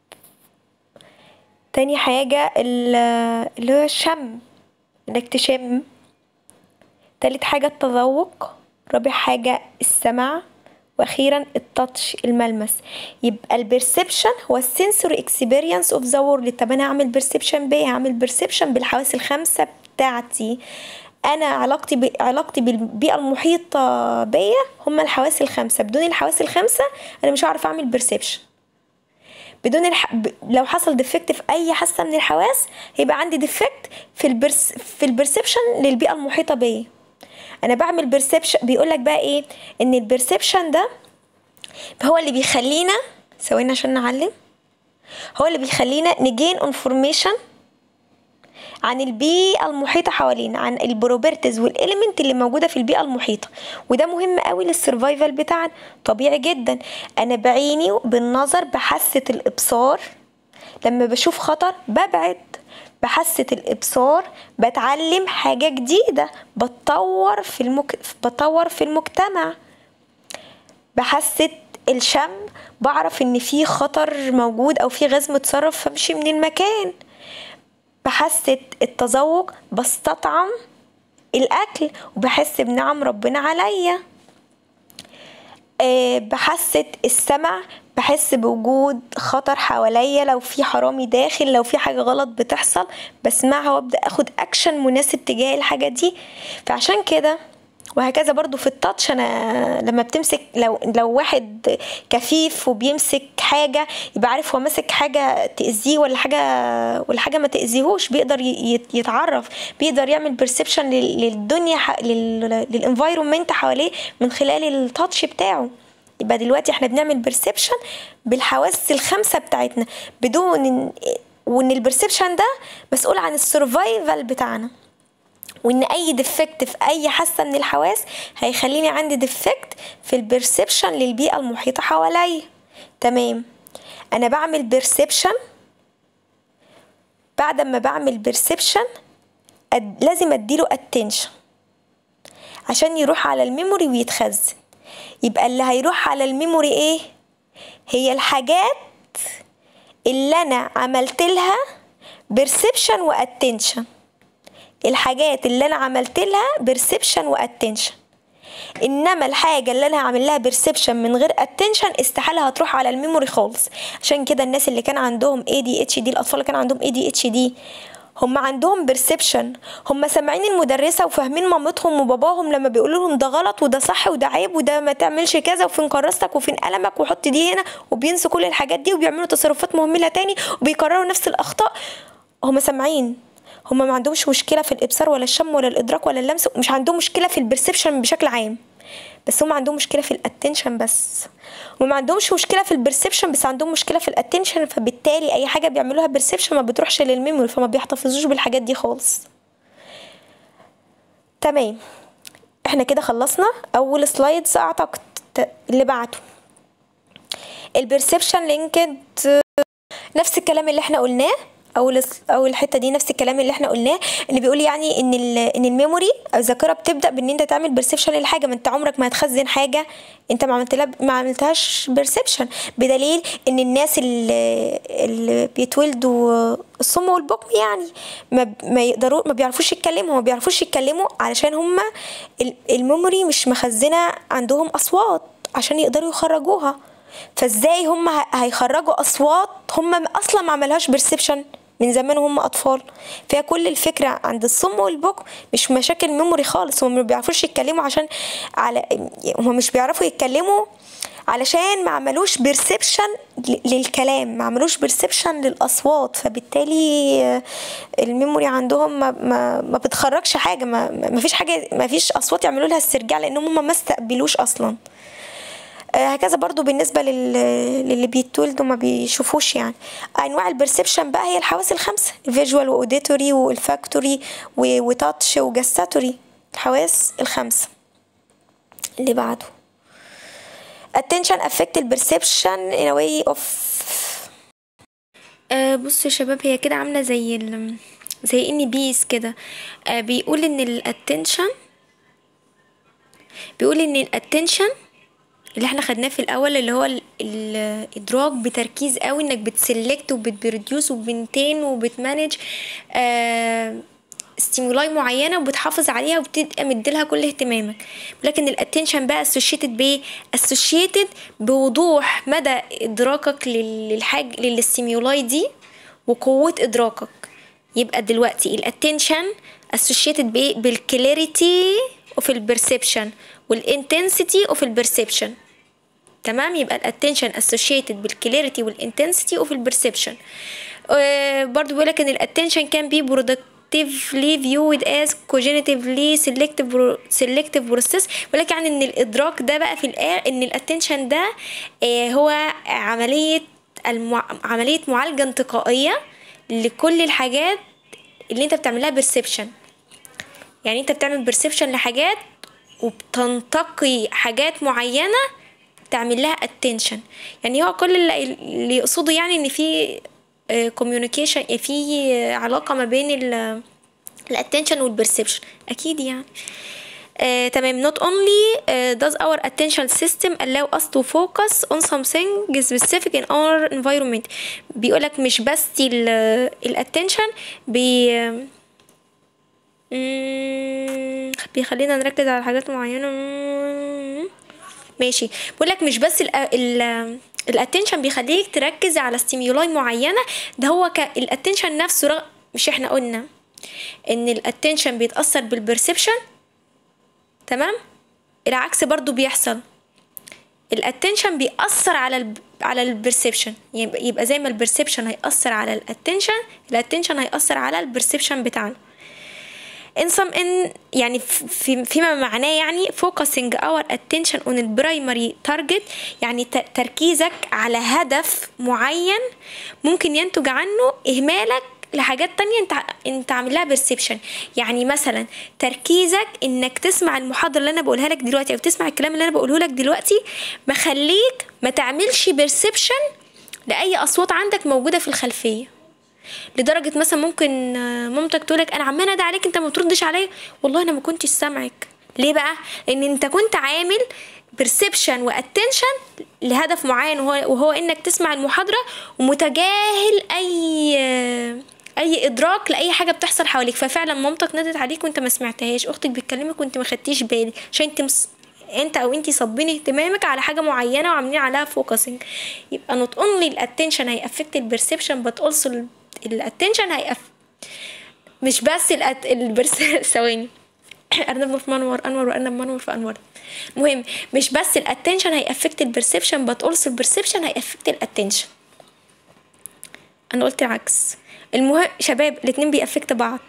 تاني حاجة ال- اللي هو الشم إنك تشم تالت حاجة التذوق رابع حاجة السمع واخيرا التاتش الملمس يبقى البرسبشن هو السنسوري اكسبيرينس اوف ذا وورلد طب انا هعمل برسبشن بايه هعمل برسبشن بالحواس الخمسه بتاعتي انا علاقتي ب... علاقتي بالبيئه المحيطه بيا هما الحواس الخمسه بدون الحواس الخمسه انا مش هعرف اعمل برسبشن بدون الح... ب... لو حصل ديفكت في اي حاسه من الحواس هيبقى عندي ديفكت في البرس... في البرسبشن للبيئه المحيطه بيا انا بعمل بيرسبشن بيقول لك بقى ايه ان البرسبشن ده هو اللي بيخلينا ثواني عشان نعلم هو اللي بيخلينا نجين انفورميشن عن البيئة المحيطة حوالينا عن البروبرتيز والإليمنت اللي موجودة في البيئة المحيطة وده مهم قوي للسرفايفل بتاعنا طبيعي جدا أنا بعيني بالنظر بحاسة الإبصار لما بشوف خطر ببعد بحاسة الإبصار بتعلم حاجة جديدة بتطور في المك... بتطور في المجتمع بحاسة الشم بعرف ان في خطر موجود او في غاز متسرب فامشي من المكان بحاسة التذوق بستطعم الاكل وبحس بنعم ربنا عليا أه بحاسة السمع بحس بوجود خطر حواليا لو في حرامي داخل لو في حاجة غلط بتحصل بسمعها وابدأ اخد اكشن مناسب تجاه الحاجة دي فعشان كده وهكذا برضو في التاتش انا لما بتمسك لو لو واحد كفيف وبيمسك حاجه يبقى عارف هو ماسك حاجه تاذيه ولا حاجه ولا حاجه ما تاذيهوش بيقدر يتعرف بيقدر يعمل بيرسبشن للدنيا للانفايرومنت حواليه من خلال التاتش بتاعه يبقى دلوقتي احنا بنعمل بيرسبشن بالحواس الخمسه بتاعتنا بدون وان البرسبشن ده مسؤول عن السرفايفل بتاعنا وان اي ديفكت في اي حاسه من الحواس هيخليني عندي ديفكت في البرسبشن للبيئه المحيطه حواليا تمام انا بعمل بيرسبشن بعد ما بعمل بيرسبشن أد... لازم اديله اتنشن عشان يروح على الميموري ويتخزن يبقى اللي هيروح على الميموري ايه هي الحاجات اللي انا عملت لها بيرسبشن واتنشن الحاجات اللي انا عملت لها بيرسبشن واتنشن انما الحاجه اللي انا هعمل لها بيرسبشن من غير اتنشن استحاله هتروح على الميموري خالص عشان كده الناس اللي كان عندهم اي دي اتش دي الاطفال اللي كان عندهم اي دي اتش دي هم عندهم بيرسبشن هم سامعين المدرسة وفاهمين مامتهم وباباهم لما بيقولوا لهم ده غلط وده صح وده عيب وده ما تعملش كذا وفين كراستك وفين قلمك وحط دي هنا وبينسوا كل الحاجات دي وبيعملوا تصرفات مهملة تاني وبيكرروا نفس الأخطاء هم سامعين هما ما عندهمش مشكله في الابصار ولا الشم ولا الادراك ولا اللمس مش عندهم مشكله في البرسبشن بشكل عام بس هم عندهم مشكله في الاتنشن بس وما عندهمش مشكله في البرسبشن بس عندهم مشكله في الاتنشن فبالتالي اي حاجه بيعملوها برسبشن ما بتروحش للميموري فما بيحتفظوش بالحاجات دي خالص تمام احنا كده خلصنا اول سلايدز اعتقد اللي بعده البرسبشن لينكد نفس الكلام اللي احنا قلناه اول اول الحته دي نفس الكلام اللي احنا قلناه اللي بيقول يعني ان ان الميموري او الذاكره بتبدا بان انت تعمل بيرسبشن للحاجه ما انت عمرك ما هتخزن حاجه انت ما عملت ما عملتهاش بيرسبشن بدليل ان الناس اللي, اللي بيتولدوا الصم والبكم يعني ما ما يقدروا ما بيعرفوش يتكلموا ما بيعرفوش يتكلموا علشان هم الميموري مش مخزنه عندهم اصوات عشان يقدروا يخرجوها فازاي هم هيخرجوا اصوات هم اصلا ما عملهاش بيرسبشن من زمان هم اطفال فهي كل الفكره عند الصم والبكم مش مشاكل ميموري خالص هم ما بيعرفوش يتكلموا عشان على هم مش بيعرفوا يتكلموا علشان ما عملوش بيرسبشن للكلام ما عملوش بيرسبشن للاصوات فبالتالي الميموري عندهم ما, ما, ما بتخرجش حاجه ما, ما فيش حاجه ما فيش اصوات يعملوا لها استرجاع لانهم هم ما استقبلوش اصلا هكذا برضو بالنسبة للي بيتولدوا ما بيشوفوش يعني أنواع البرسبشن بقى هي الحواس الخمسة فيجوال وأوديتوري والفاكتوري وتاتش وجستاتوري الحواس الخمسة اللي بعده attention affect البرسبشن in a way of آه بصوا يا شباب هي كده عاملة زي ال زي اني بيس كده آه بيقول ان الاتنشن بيقول ان الاتنشن اللي احنا خدناه في الاول اللي هو الادراك بتركيز قوي انك بتسلكت وبتبروديوس وبنتين وبتمانج آه ستيمولاي معينه وبتحافظ عليها وبتبقى مديلها كل اهتمامك لكن الاتنشن بقى اسوشيتد بايه اسوشيتد بوضوح مدى ادراكك للحاج للستيمولاي دي وقوه ادراكك يبقى دلوقتي الاتنشن اسوشيتد بايه بالكلاريتي اوف البرسبشن والانتنسيتي اوف البرسبشن تمام يبقى الاتنشن اسوشيتد بالكلاريتي والانتنسيتي اوف البرسبشن برضو بيقول لك ان الاتنشن كان بي productively viewed as cognitively selective selective process بيقول لك يعني ان الادراك ده بقى في الآخر ان الاتنشن ده هو عمليه المع... عمليه معالجه انتقائيه لكل الحاجات اللي انت بتعملها بيرسبشن يعني انت بتعمل بيرسبشن لحاجات وبتنتقي حاجات معينة تعمل لها اتنشن يعني هو كل اللي يقصده يعني ان في كوميونيكيشن في علاقة ما بين الاتنشن والبرسبشن اكيد يعني آه، تمام not only uh, does our attention system allow us to focus on something specific in our environment بيقولك مش بس ال ال attention بي مم، بيخلينا نركز على حاجات معينة مم، ماشي بقولك مش بس ال ال الاتنشن بيخليك تركز على ستيميولاي معينة ده هو ك الاتنشن نفسه رغ... مش احنا قلنا ان الاتنشن بيتأثر بالبرسبشن تمام العكس برضو بيحصل الاتنشن بيأثر على ال على البرسبشن يبقى, يبقى زي ما البرسبشن هيأثر على الاتنشن الاتنشن هيأثر على البرسبشن بتاعنا in some in يعني في فيما معناه يعني focusing our attention on the primary target يعني ت- تركيزك على هدف معين ممكن ينتج عنه إهمالك لحاجات تانية انت انت عامل لها perception يعني مثلا تركيزك انك تسمع المحاضرة اللي انا بقولها لك دلوقتي او تسمع الكلام اللي انا بقوله لك دلوقتي مخليك ما تعملش perception لأي أصوات عندك موجودة في الخلفية لدرجه مثلا ممكن آه، مامتك تقولك انا عماله ادعي عليك انت ما بتردش عليا والله انا ما كنتش سامعك ليه بقى لان انت كنت عامل perception واتنشن لهدف معين وهو, وهو انك تسمع المحاضره ومتجاهل اي آه، اي ادراك لاي حاجه بتحصل حواليك ففعلا مامتك نادت عليك وانت ما سمعتهاش اختك بتكلمك وانت ما خدتيش بالي عشان انت مس... انت او انت صابين اهتمامك على حاجه معينه وعاملين عليها فوكسنج يبقى not only الاتنشن هيأفكت البرسبشن but also الاتنشن هيأف مش بس الأت... البرس ثواني ارنب في منور انور وارنب منور في انور مهم مش بس الاتنشن هيأفكت البرسبشن but also البرسبشن هيأفكت الاتنشن انا قلت العكس المهم شباب الاتنين بيأفكت بعض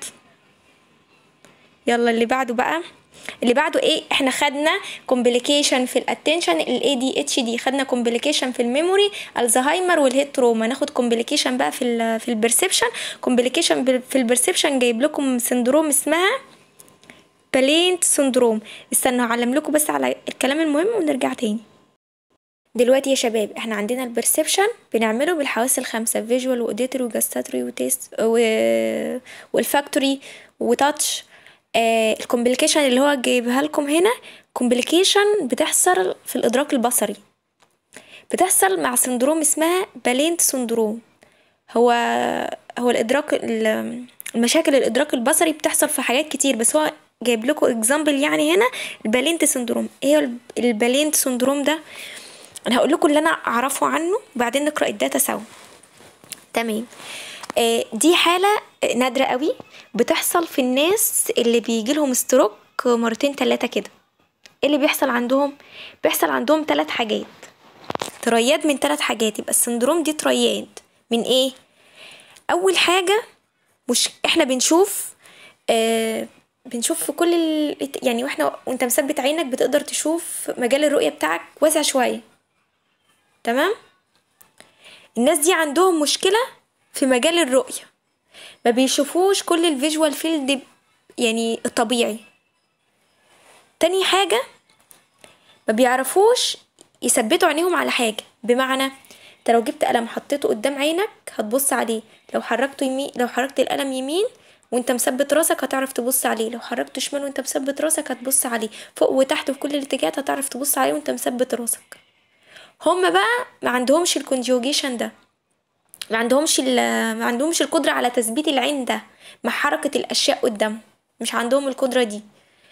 يلا اللي بعده بقى اللي بعده ايه احنا خدنا كومبليكيشن في الاتنشن الاي دي اتش دي خدنا كومبليكيشن في الميموري الزهايمر والهيد تروما ناخد كومبليكيشن بقى في ال في البرسبشن كومبليكيشن في البرسبشن جايب لكم سندروم اسمها بالينت سندروم استنوا اعلم لكم بس على الكلام المهم ونرجع تاني دلوقتي يا شباب احنا عندنا البرسبشن بنعمله بالحواس الخمسة فيجوال واوديتوري وجاستاتوري وتيست و... والفاكتوري وتاتش آه الكومبليكيشن اللي هو جايبها لكم هنا كومبليكيشن بتحصل في الادراك البصري بتحصل مع سندروم اسمها بالينت سندروم هو هو الادراك ال- المشاكل الادراك البصري بتحصل في حاجات كتير بس هو جايب لكم اكزامبل يعني هنا البالينت سندروم ايه الب- البالينت سندروم ده انا هقول لكم اللي انا اعرفه عنه وبعدين نقرا الداتا سوا تمام آه، دي حالة نادرة قوي بتحصل في الناس اللي بيجي لهم ستروك مرتين تلاتة كده ايه اللي بيحصل عندهم بيحصل عندهم تلات حاجات ترياد من تلات حاجات يبقى السندروم دي ترياد من ايه اول حاجة مش احنا بنشوف آه بنشوف في كل ال... يعني واحنا وانت مثبت عينك بتقدر تشوف مجال الرؤية بتاعك واسع شوية تمام الناس دي عندهم مشكلة في مجال الرؤية ما بيشوفوش كل الفيجوال فيلد يعني الطبيعي تاني حاجة ما بيعرفوش يثبتوا عينيهم على حاجة بمعنى انت لو جبت قلم حطيته قدام عينك هتبص عليه لو حركته يمين لو حركت القلم يمين وانت مثبت راسك هتعرف تبص عليه لو حركته شمال وانت مثبت راسك هتبص عليه فوق وتحت في كل الاتجاهات هتعرف تبص عليه وانت مثبت راسك هما بقى ما عندهمش الكونجوجيشن ده ما عندهمش ال- ما عندهمش القدرة على تثبيت العين ده مع حركة الأشياء قدامهم مش عندهم القدرة دي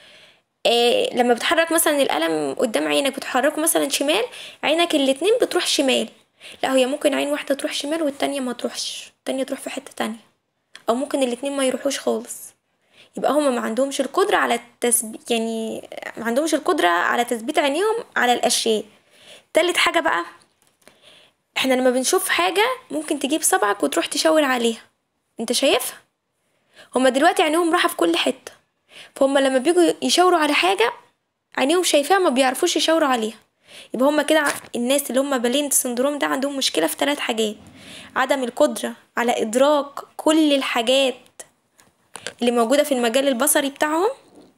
إيه لما بتحرك مثلا القلم قدام عينك بتحركه مثلا شمال عينك الاتنين بتروح شمال لا هي ممكن عين واحدة تروح شمال والتانية ما تروحش التانية تروح في حتة تانية أو ممكن الاتنين ما يروحوش خالص يبقى هما ما عندهمش القدرة على التثبيت يعني ما عندهمش القدرة على تثبيت عينيهم على الأشياء تالت حاجة بقى احنا لما بنشوف حاجة ممكن تجيب صبعك وتروح تشاور عليها انت شايفها هما دلوقتي عينيهم راحة في كل حتة فهم لما بيجوا يشاوروا على حاجة عينيهم شايفاها ما بيعرفوش يشاوروا عليها يبقى هما كده ع- الناس اللي هما بالين سندروم ده عندهم مشكلة في ثلاث حاجات عدم القدرة على إدراك كل الحاجات اللي موجودة في المجال البصري بتاعهم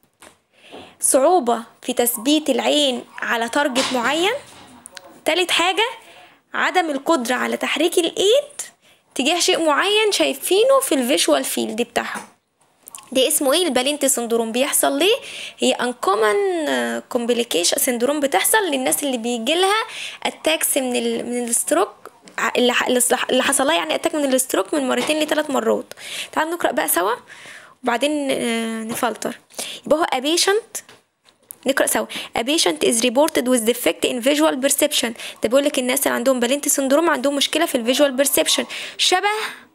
صعوبة في تثبيت العين على تارجت معين تالت حاجة عدم القدرة على تحريك الإيد تجاه شيء معين شايفينه في الفيجوال فيلد بتاعهم ده اسمه ايه البالينت سندروم بيحصل ليه هي uncommon complication سندروم بتحصل للناس اللي بيجي لها اتاكس من ال من الستروك اللي ح- اللي حصل لها يعني اتاك من الستروك من مرتين لثلاث مرات تعالوا نقرا بقى سوا وبعدين آه، نفلتر يبقى هو a patient نقرا سوا a patient is reported with defect in visual perception ده بيقول لك الناس اللي عندهم بالينت سندروم عندهم مشكله في الفيجوال بيرسبشن شبه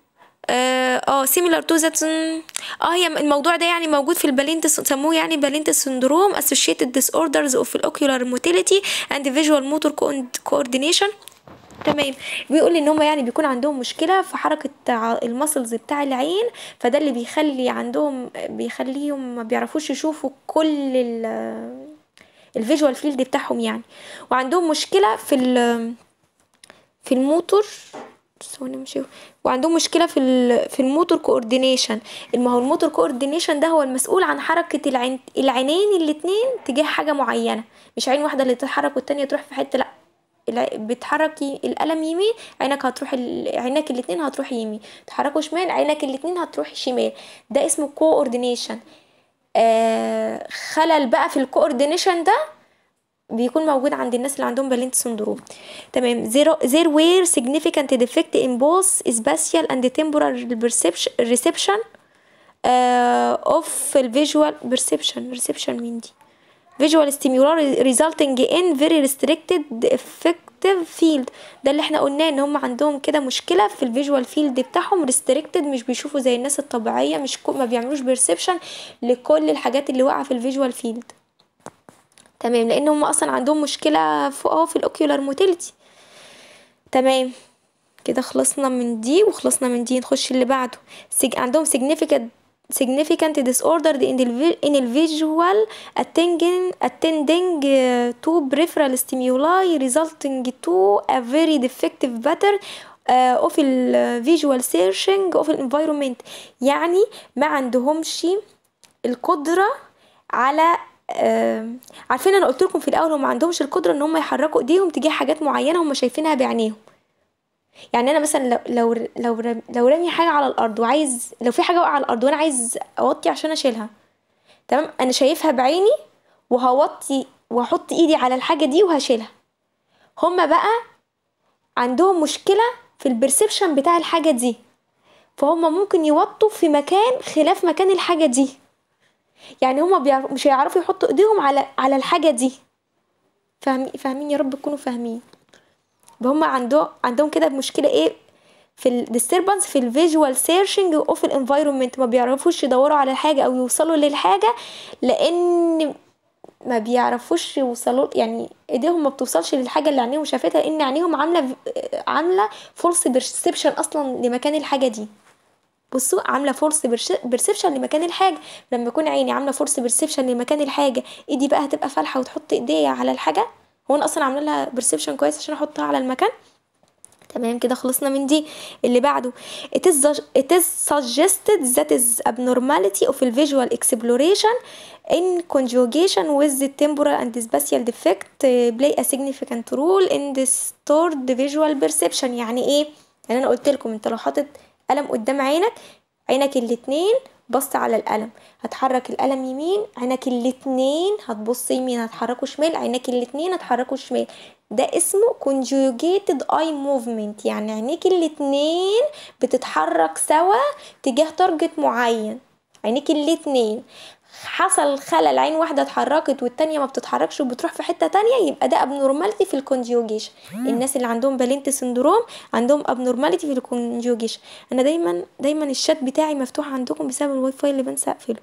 اه اه similar to that اه هي الموضوع ده يعني موجود في البالينت سموه يعني بالينت سندروم associated disorders of ocular motility and visual motor co- coordination تمام بيقول ان هم يعني بيكون عندهم مشكله في حركه ع- المسلز بتاع العين فده اللي بيخلي عندهم بيخليهم ما بيعرفوش يشوفوا كل ال الفيجوال فيلد بتاعهم يعني وعندهم مشكله في ال في الموتور ثواني مش وعندهم مشكله في ال- في الموتور كوردينيشن ما هو الموتور كوردينيشن ده هو المسؤول عن حركه العين العينين الاتنين تجاه حاجه معينه مش عين واحده اللي تتحرك والتانية تروح في حته لا الع- بتحركي القلم يمين عينك هتروح ال... عينك الاتنين هتروح يمين تحركوا شمال عينك الاتنين هتروح شمال ده اسمه كوردينيشن آه خلل بقى في الكوردينيشن ده بيكون موجود عند الناس اللي عندهم بالينت سندروم تمام there, there were significant defect in both spatial and temporal perception reception uh, of visual perception reception مين دي visual stimuli resulting in very restricted effective field ده اللي احنا قلناه ان هم عندهم كده مشكله في الفيجوال فيلد بتاعهم restricted مش بيشوفوا زي الناس الطبيعيه مش كو ما بيعملوش perception لكل الحاجات اللي واقعه في الفيجوال فيلد تمام لان هم اصلا عندهم مشكله في اه في الاوكيولار موتيليتي تمام كده خلصنا من دي وخلصنا من دي نخش اللي بعده سج... عندهم significant significant disorder in the vi- in the visual attending attending uh, to peripheral stimuli resulting to a very defective pattern uh, of the visual searching of the environment يعني ما عندهمش القدرة على آه عارفين انا قلت لكم في الاول هم ما عندهمش القدره ان هم يحركوا ايديهم تجاه حاجات معينه هم شايفينها بعينيهم يعني انا مثلا لو لو لو رم- لو رامي حاجه على الارض وعايز لو في حاجه واقعه على الارض وانا عايز اوطي عشان اشيلها تمام انا شايفها بعيني وهوطي وهحط ايدي على الحاجه دي وهشيلها هما بقى عندهم مشكله في البرسبشن بتاع الحاجه دي فهم ممكن يوطوا في مكان خلاف مكان الحاجه دي يعني هما بيعرف مش هيعرفوا يحطوا ايديهم على على الحاجه دي فاهمين فاهمين يا رب تكونوا فاهمين هم عندهم عندهم كده مشكله ايه في الديستربنس في الفيجوال سيرشنج اوف الانفايرمنت ما بيعرفوش يدوروا على الحاجه او يوصلوا للحاجه لان ما بيعرفوش يوصلوا يعني ايديهم ما بتوصلش للحاجه اللي عينيهم شافتها لان عينيهم عامله عامله فولس بيرسبشن اصلا لمكان الحاجه دي بصوا عامله فورس بيرسبشن لمكان الحاجه لما يكون عيني عامله فورس بيرسبشن لمكان الحاجه ايدي بقى هتبقى فالحه وتحط ايديا على الحاجه هو انا اصلا عامله لها بيرسبشن كويس عشان احطها على المكان تمام كده خلصنا من دي اللي بعده it is, it is suggested that is abnormality of the visual exploration in conjugation with the temporal and spatial defect uh, play a significant role in the stored visual perception يعني ايه يعني انا قلت لكم انت لو حاطط قلم قدام عينك عينك الاتنين بص على القلم هتحرك القلم يمين عينك الاتنين هتبص يمين هتحركوا شمال عينك الاتنين هتحركوا شمال ده اسمه conjugated eye movement يعني عينيك الاتنين بتتحرك سوا تجاه تارجت معين عينيك الاتنين حصل خلل عين واحده اتحركت والتانية ما بتتحركش وبتروح في حته تانية يبقى ده ابنورماليتي في الكونجيوجيشن الناس اللي عندهم بالينت سندروم عندهم ابنورماليتي في الكونجيوجيشن انا دايما دايما الشات بتاعي مفتوح عندكم بسبب الواي فاي اللي بنسى اقفله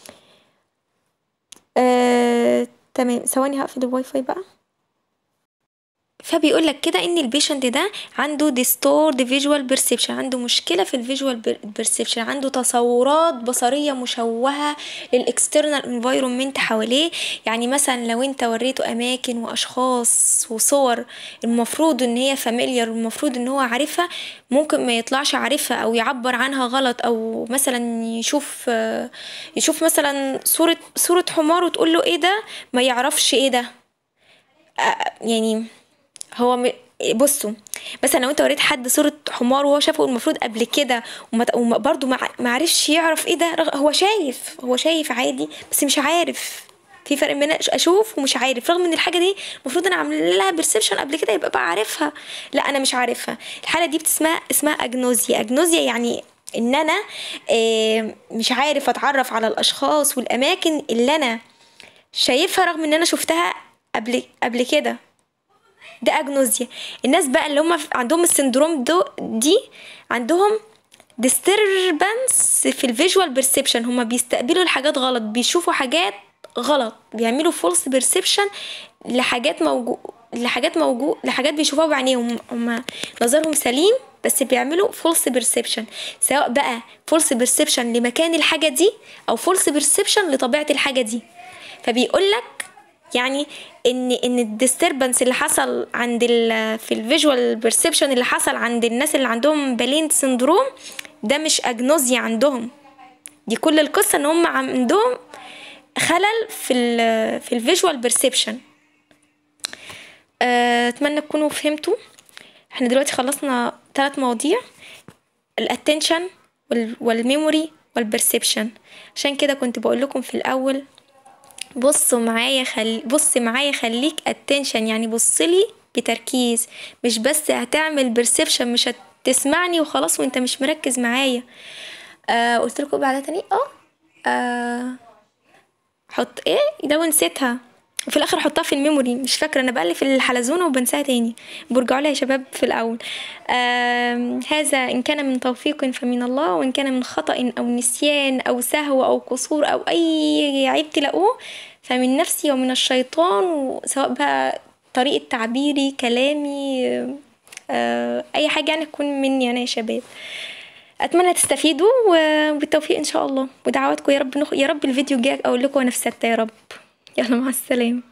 آه، تمام ثواني هقفل الواي فاي بقى فبيقول لك كده ان البيشنت ده عنده ديستورد فيجوال بيرسبشن عنده مشكله في الفيجوال بيرسبشن عنده تصورات بصريه مشوهه للاكسترنال انفايرمنت حواليه يعني مثلا لو انت وريته اماكن واشخاص وصور المفروض ان هي فاميليار المفروض ان هو عارفها ممكن ما يطلعش عارفها او يعبر عنها غلط او مثلا يشوف يشوف مثلا صوره صوره حمار وتقول له ايه ده ما يعرفش ايه ده يعني هو م... بصوا بس لو انت وريت حد صورة حمار وهو شافه المفروض قبل كده وما وما- برضه ما ما عرفش يعرف ايه ده رغ- هو شايف هو شايف عادي بس مش عارف في فرق بين أش- اشوف ومش عارف رغم ان الحاجه دي المفروض انا عامله لها بيرسبشن قبل كده يبقى بقى عارفها لا انا مش عارفها الحاله دي بتسمها اسمها اجنوزيا اجنوزيا يعني ان انا آه، مش عارف اتعرف على الاشخاص والاماكن اللي انا شايفها رغم ان انا شفتها قبل قبل كده ده اجنوزيا الناس بقى اللي هم عندهم السندروم دو دي عندهم disturbance في الفيجوال بيرسبشن هم بيستقبلوا الحاجات غلط بيشوفوا حاجات غلط بيعملوا فولس بيرسبشن لحاجات موجود لحاجات موجود لحاجات بيشوفوها بعينيهم هم نظرهم سليم بس بيعملوا فولس بيرسبشن سواء بقى فولس بيرسبشن لمكان الحاجه دي او فولس بيرسبشن لطبيعه الحاجه دي فبيقول لك يعني ان ان الديستربنس اللي حصل عند ال في الفيجوال بيرسبشن اللي حصل عند الناس اللي عندهم بالين سندروم ده مش اجنوزيا عندهم دي كل القصه ان هم عندهم خلل في ال في الفيجوال بيرسبشن اتمنى تكونوا فهمتوا احنا دلوقتي خلصنا ثلاث مواضيع الاتنشن والميموري والبرسبشن عشان كده كنت بقول لكم في الاول بصوا معايا خل... بص معايا خليك اتنشن يعني بصلي بتركيز مش بس هتعمل بيرسبشن مش هتسمعني وخلاص وانت مش مركز معايا آه قلت لكم بعدها تاني اه آه، حط ايه ده ونسيتها وفي الاخر احطها في الميموري مش فاكره انا بألف الحلزونه وبنساها تاني برجعوا لها يا شباب في الاول آم، هذا ان كان من توفيق فمن الله وان كان من خطأ او نسيان او سهو او قصور او اي عيب تلاقوه فمن نفسي ومن الشيطان وسواء بقى طريقه تعبيري كلامي آه، اي حاجه يعني تكون مني انا يا شباب اتمنى تستفيدوا وبالتوفيق ان شاء الله ودعواتكم يا رب نخ... يا رب الفيديو الجاي اقول لكم انا في ستة يا رب يلا مع السلامه